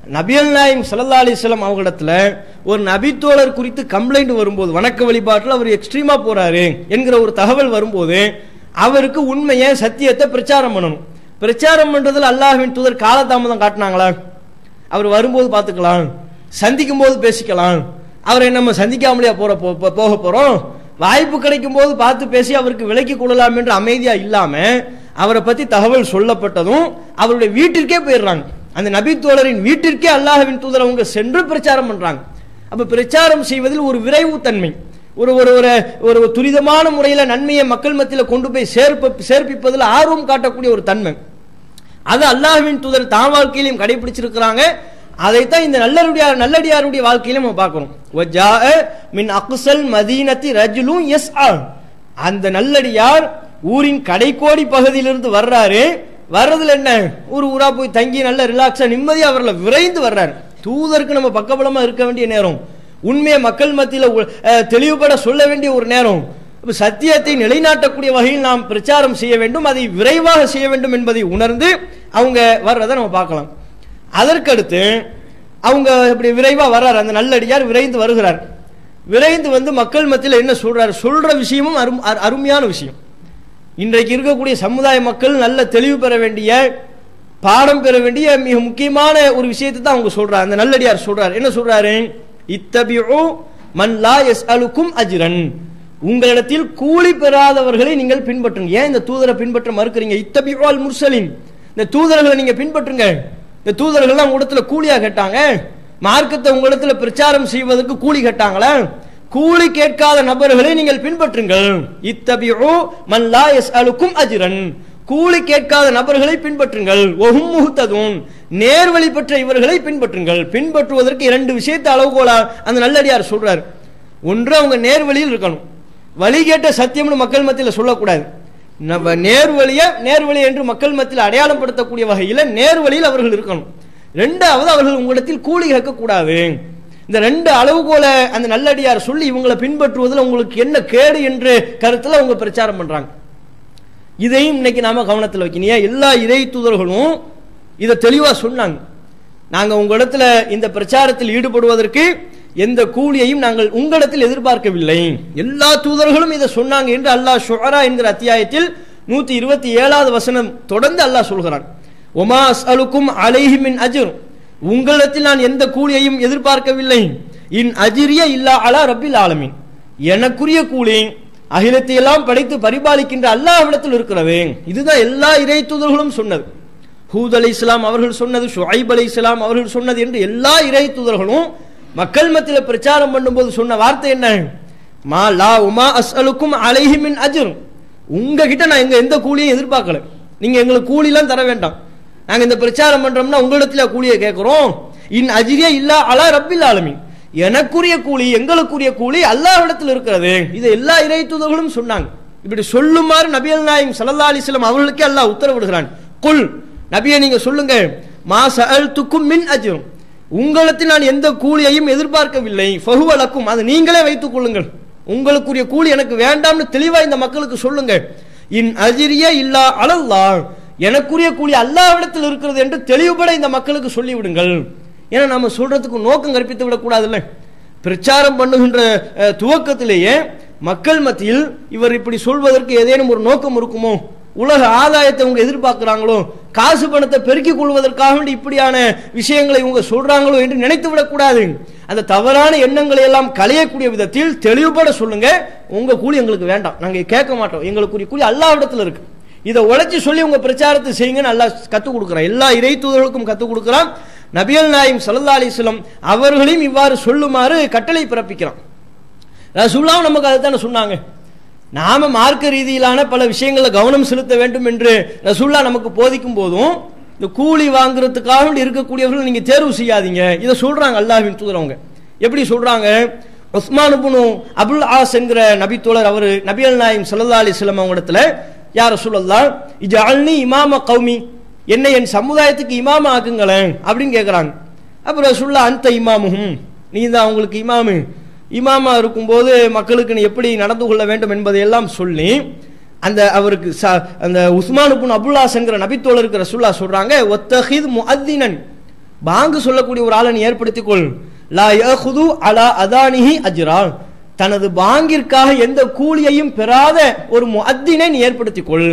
நபியல் நாயம் சல்லா அலிஸ்லாம் அவங்களிடத்துல ஒரு நபித்தோழர் குறித்து கம்ப்ளைண்ட் வரும்போது வணக்க வழிபாட்டில் அவர் எக்ஸ்ட்ரீமா போறாரு என்கிற ஒரு தகவல் வரும்போது அவருக்கு உண்மையை சத்தியத்தை பிரச்சாரம் பண்ணணும் பிரச்சாரம் பண்றதுல அல்லாஹ்வின் தூதர் காலதாமதம் காட்டினாங்களா அவர் வரும்போது பார்த்துக்கலாம் சந்திக்கும் போது பேசிக்கலாம் அவரை நம்ம சந்திக்காமலையா போற போ- போ- போக போறோம் வாய்ப்பு கிடைக்கும் போது பார்த்து பேசி அவருக்கு விலக்கி கொள்ளலாம் என்று அமைதியா இல்லாம அவரை பத்தி தகவல் சொல்லப்பட்டதும் அவருடைய வீட்டிற்கே போயிடுறாங்க அந்த நபி தோழரின் வீட்டிற்கே அல்லாஹ்வின் தூதர் அவங்க சென்று பிரச்சாரம் பண்றாங்க அப்ப பிரச்சாரம் செய்வதில் ஒரு விரைவு தன்மை ஒரு ஒரு ஒரு ஒரு துரிதமான முறையில நன்மையை மக்கள் மத்தியில் கொண்டு போய் சேர்ப்ப சேர்ப்பிப்பதில் ஆர்வம் காட்டக்கூடிய ஒரு தன்மை அது அல்லாஹ்வின் தூதர் தான் வாழ்க்கையிலும் கடைபிடிச்சிருக்கிறாங்க அதைத்தான் இந்த நல்லடியார் நல்லடியாருடைய வாழ்க்கையிலும் நம்ம பார்க்கிறோம் வஜாஅ மின் அக்சல் மதீனத்தி ரஜுலும் எஸ் அந்த நல்லடியார் ஊரின் கடைக்கோடி பகுதியிலிருந்து வர்றாரு வர்றதுல என்ன ஒரு ஊரா போய் தங்கி நல்ல ரிலாக்ஸா நிம்மதியா வரல விரைந்து வர்றாரு தூதருக்கு நம்ம பக்கபலமா இருக்க வேண்டிய நேரம் உண்மையை மக்கள் மத்தியில உ- அஹ், தெளிவுபட சொல்ல வேண்டிய ஒரு நேரம் அப்ப சத்தியத்தை நிலைநாட்டக்கூடிய வகையில் நாம் பிரச்சாரம் செய்ய வேண்டும் அதை விரைவாக செய்ய வேண்டும் என்பதை உணர்ந்து அவங்க வர்றதை நம்ம பார்க்கலாம் அதற்கடுத்து அவங்க இப்படி விரைவா வர்றார் அந்த நல்லடியார் விரைந்து வருகிறார் விரைந்து வந்து மக்கள் மத்தியில் என்ன சொல்றாரு சொல்ற விஷயமும் அரும் அரு- அருமையான விஷயம் இன்றைக்கு இருக்கக்கூடிய சமுதாய மக்கள் நல்ல தெளிவு பெற வேண்டிய பாடம் பெற வேண்டிய மிக முக்கியமான ஒரு விஷயத்தை தான் அவங்க சொல்றாங்க அந்த நல்லடியார் சொல்றாரு என்ன சொல்றாரு இத்தபிஉ மன் லா யஸ்அலுக்கும் அஜ்ரன் உங்களிடத்தில் கூலி பெறாதவர்களை நீங்கள் பின்பற்றுங்க ஏன் இந்த தூதரை பின்பற்ற மறுக்கிறீங்க இத்தபிஉ அல் முர்சலின் இந்த தூதர்களை நீங்க பின்பற்றுங்க இந்த தூதர்கள்லாம் உங்களிடத்துல கூலியா கேட்டாங்க மார்க்கத்தை உங்களிடத்துல பிரச்சாரம் செய்வதற்கு கூலி கேட்டாங்களா கூலி கேட்காத நபர்களை நீங்கள் பின்பற்றுங்கள் இத்தபிஉ மன் லா யஸ்அலுக்கும் அஜ்ரன் கூலி கேட்காத நபர்களை பின்பற்றுங்கள் ஒஹும் முஹ்ததுன் நேர்வழி பெற்ற இவர்களை பின்பற்றுங்கள் பின்பற்றுவதற்கு இரண்டு விஷயத்தை அளவுகோலா அந்த நல்லடியார் சொல்றார் ஒன்று அவங்க நேர்வழியில் இருக்கணும் வழி கேட்ட சத்தியம்னு மக்கள் மத்தியில் சொல்லக்கூடாது நம்ம நேர்வழிய நேர்வழி என்று மக்கள் மத்தியில் அடையாளப்படுத்தக்கூடிய வகையில் நேர்வழியில் அவர்கள் இருக்கணும் ரெண்டாவது அவர்கள் உங்களிடத்தில் கூலி கேட்கக்கூடாது இந்த ரெண்டு அளவுகோலை அந்த நல்லடியார் சொல்லி இவங்களை பின்பற்றுவதில் உங்களுக்கு என்ன கேடு என்று கருத்துல அவங்க பிரச்சாரம் பண்றாங்க இதையும் இன்னைக்கு நாம கவனத்தில் வைக்கணும் ஏன் எல்லா இறை தூதர்களும் இதை தெளிவா சொன்னாங்க நாங்க உங்களிடத்துல இந்த பிரச்சாரத்தில் ஈடுபடுவதற்கு எந்த கூலியையும் நாங்கள் உங்களிடத்தில் எதிர்பார்க்கவில்லை எல்லா தூதர்களும் இதை சொன்னாங்க என்று அல்லாஹ் ஷுஅரா என்கிற அத்தியாயத்தில் நூத்தி இருபத்தி ஏழாவது வசனம் தொடர்ந்து அல்லாஹ் சொல்கிறான் ஒமா அஸ்அலுக்கும் அலைஹி மின் அஜர் உங்களிடத்தில் நான் எந்த கூலியையும் எதிர்பார்க்கவில்லை இன் அஜிரிய இல்லா அலா ரப்பில் ஆலமீன் எனக்குரிய கூலி அகிலத்தை எல்லாம் படைத்து பரிபாலிக்கின்ற அல்லாஹ்விடத்தில் இருக்கிறது இதுதான் எல்லா இறை தூதர்களும் சொன்னது ஹூத் அலை இஸ்லாம் அவர்கள் சொன்னது ஷுஐப் அலை இஸ்லாம் அவர்கள் சொன்னது என்று எல்லா இறை தூதர்களும் மக்கள் மத்தியில் பிரச்சாரம் பண்ணும்போது சொன்ன வார்த்தை என்ன மா லா உமா அஸ்அலுக்கும் அலைஹி மின் அஜர் உங்ககிட்ட நான் எங்க எந்த கூலியும் எதிர்பார்க்கல நீங்க எங்களுக்கு கூலிலாம் தர வேண்டாம் நாங்க இந்த பிரச்சாரம் பண்றோம்னா உங்களிடத்துல கூலியை கேட்கிறோம் இன் அஜிரியா இல்லா அலா ரப்பில் ஆலமீன் எனக்குரிய கூலி எங்களுக்குரிய கூலி அல்லாஹ்விடத்தில் இருக்கிறது இதை எல்லா இறை தூதர்களும் சொன்னாங்க இப்படி சொல்லுமாறு நபியல் நாயம் ஸல்லல்லாஹு அலைஹி வஸல்லம் அவர்களுக்கே அல்லாஹ் உத்தரவிடுகிறான் குல் நபியை நீங்க சொல்லுங்க மா சஅல்துக்கும் மின் அஜ்ரும் உங்களிடத்தில் நான் எந்த கூலியையும் எதிர்பார்க்கவில்லை ஃபஹுவலக்கும் அது நீங்களே வைத்துக் கொள்ளுங்கள் உங்களுக்குரிய கூலி எனக்கு வேண்டாம்னு தெளிவா இந்த மக்களுக்கு சொல்லுங்க இன் அஜிரிய இல்லா அலல்லாஹ் எனக்குரிய கூலி அல்லாஹ்விடத்தில் இருக்கிறது என்று தெளிவுபட இந்த மக்களுக்கு சொல்லிவிடுங்கள் ஏன்னா நம்ம சொல்றதுக்கு நோக்கம் கற்பித்து விடக்கூடாதுல்ல பிரச்சாரம் பண்ணுகின்ற அஹ், துவக்கத்திலேயே மக்கள் மத்தியில் இவர் இப்படி சொல்வதற்கு ஏதேனும் ஒரு நோக்கம் இருக்குமோ உலக ஆதாயத்தை இவங்க எதிர்பார்க்கிறாங்களோ காசு பணத்தை பெருக்கிக் கொள்வதற்காக வேண்டி இப்படியான விஷயங்களை இவங்க சொல்றாங்களோ என்று நினைத்து விடக்கூடாது அந்த தவறான எண்ணங்களை எல்லாம் களையக்கூடிய விதத்தில் தெளிவுபட சொல்லுங்க உங்க கூலி எங்களுக்கு வேண்டாம் நாங்க கேட்க மாட்டோம் எங்களுக்குரிய கூலி அல்லாவிடத்தில் இருக்கு இதை உழைச்சி சொல்லி உங்க பிரச்சாரத்தை செய்யுங்கன்னு அல்லாஹ் கத்துக் கொடுக்கிறான் எல்லா இறை தூதர்களுக்கும் கத்துக் கொடுக்கிறான் நபியல் நாயும் சல்லா அலிஸ்லம் அவர்களையும் இவ்வாறு சொல்லுமாறு கட்டளை பிறப்பிக்கிறான் ரசூல்லாவும் நமக்கு அதுதானே சொன்னாங்க நாம மார்க்க ரீதியிலான பல விஷயங்களை கவனம் செலுத்த வேண்டும் என்று ரசூல்லா நமக்கு போதிக்கும் போதும் இந்த கூலி வாங்குறதுக்காக வேண்டி இருக்கக்கூடியவர்கள் நீங்க தேர்வு செய்யாதீங்க இதை சொல்றாங்க அல்லாஹ்வின் தூதரவங்க எப்படி சொல்றாங்க உஸ்மான் இப்னு அபுல் ஆஸ் என்கிற நபித்தோழர் அவர் நபியல் நாயம் ஸல்லல்லாஹு அலைஹி வஸல்லம் அவங்க இடத்துல யார் ரசூலல்லா இஜஅல்னி இமாம கௌமி என்னை என் சமுதாயத்துக்கு இமாம ஆக்குங்களேன் அப்படின்னு கேட்குறாங்க அப்போ ரசூல்லா அந்த இமாமுகும் நீ தான் அவங்களுக்கு இமாமு இமாமா இருக்கும்போது மக்களுக்கு நீ எப்படி நடந்து கொள்ள வேண்டும் என்பதை எல்லாம் சொல்லி அந்த அவருக்கு ச- அந்த உஸ்மான் புன் அபுல்லாஸ் என்கிற நபித்தோழருக்கு ரசூல்லா சொல்றாங்க ஒத்தஹித் முஅத்தினன் பாங்கு சொல்லக்கூடிய ஒரு ஆளை நீ ஏற்படுத்திக் கொள் லா யஹுது அலா அதானிஹி அஜ்ரா தனது பாங்கிற்காக எந்த கூலியையும் பெறாத ஒரு முஅத்தினை நீ ஏற்படுத்திக் கொள்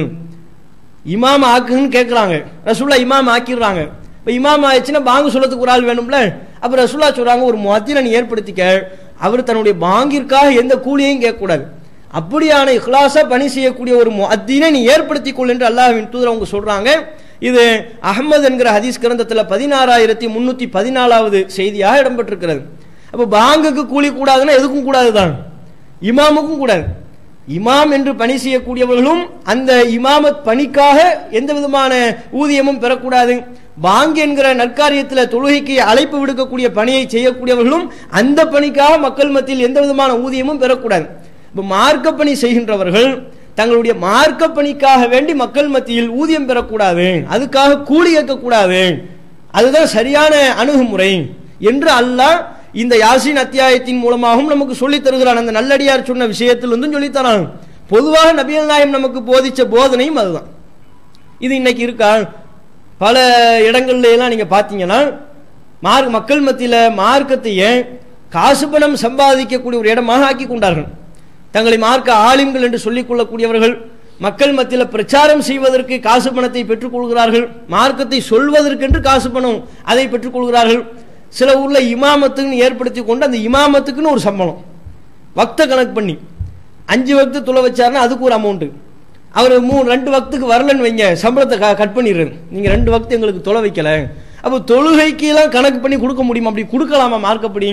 இமாம் ஆக்குன்னு கேட்குறாங்க ரசூல்லா இமாம் ஆக்கிடுறாங்க இப்போ இமாம் ஆயிடுச்சுன்னா பாங்கு சொல்லத்துக்கு ஒரு ஆள் வேணும்ல அப்போ ரசூல்லா சொல்றாங்க ஒரு முஅத்தினை நீ ஏற்படுத்திக்க அவர் தன்னுடைய பாங்கிற்காக எந்த கூலியையும் கேட்கக்கூடாது அப்படியான இஹ்லாஸா பணி செய்யக்கூடிய ஒரு முஅத்தினை நீ ஏற்படுத்திக் கொள் என்று அல்லாஹ்வின் தூதர் அவங்க சொல்றாங்க இது அஹ்மத் என்கிற ஹதீஸ் கிரந்தத்தில் பதினாறாயிரத்தி முன்னூத்தி பதினாலாவது செய்தியாக இடம்பெற்றிருக்கிறது அப்போ பாங்குக்கு கூலி கூடாதுன்னா எதுக்கும் கூடாது தான் இமாமுக்கும் கூடாது இமாம் என்று பணி செய்யக்கூடியவர்களும் அந்த இமாமத் பணிக்காக எந்த விதமான ஊதியமும் பெறக்கூடாது பாங்க் என்கிற நற்காரியத்தில் தொழுகைக்கு அழைப்பு விடுக்கக்கூடிய பணியை செய்யக்கூடியவர்களும் அந்த பணிக்காக மக்கள் மத்தியில் எந்த விதமான ஊதியமும் பெறக்கூடாது இப்போ மார்க்க பணி செய்கின்றவர்கள் தங்களுடைய மார்க்க பணிக்காக வேண்டி மக்கள் மத்தியில் ஊதியம் பெறக்கூடாது அதுக்காக கூலி கேட்கக்கூடாது அதுதான் சரியான அணுகுமுறை என்று அல்லாஹ் இந்த யாசின் அத்தியாயத்தின் மூலமாகவும் நமக்கு சொல்லித் தருகிறான் அந்த நல்லடியார் சொன்ன விஷயத்தில் இருந்தும் சொல்லித்தரான் பொதுவாக நபிகள் நாயம் நமக்கு போதிச்ச போதனையும் அதுதான் இது இன்னைக்கு இருக்கா பல இடங்கள்ல எல்லாம் நீங்க பாத்தீங்கன்னா மார்க் மக்கள் மத்தியில மார்க்கத்தையே காசு பணம் சம்பாதிக்கக்கூடிய ஒரு இடமாக ஆக்கி கொண்டார்கள் தங்களை மார்க்க ஆலிம்கள் என்று சொல்லிக் கொள்ளக்கூடியவர்கள் மக்கள் மத்தியில் பிரச்சாரம் செய்வதற்கு காசு பணத்தை பெற்றுக் கொள்கிறார்கள் மார்க்கத்தை சொல்வதற்கென்று காசு பணம் அதை பெற்றுக் கொள்கிறார்கள் சில ஊர்ல இமாமத்துக்குன்னு ஏற்படுத்தி கொண்டு அந்த இமாமத்துக்குன்னு ஒரு சம்பளம் வக்த கணக்கு பண்ணி அஞ்சு வக்து துளை வச்சாருன்னா அதுக்கு ஒரு அமௌண்ட் அவர் மூணு ரெண்டு வக்துக்கு வரலன்னு வைங்க சம்பளத்தை க- கட் பண்ணிடுறேன் நீங்க ரெண்டு வக்து எங்களுக்கு தொலை வைக்கல அப்போ தொழுகைக்கு எல்லாம் கணக்கு பண்ணி கொடுக்க முடியுமா அப்படி கொடுக்கலாமா மார்க்கப்படி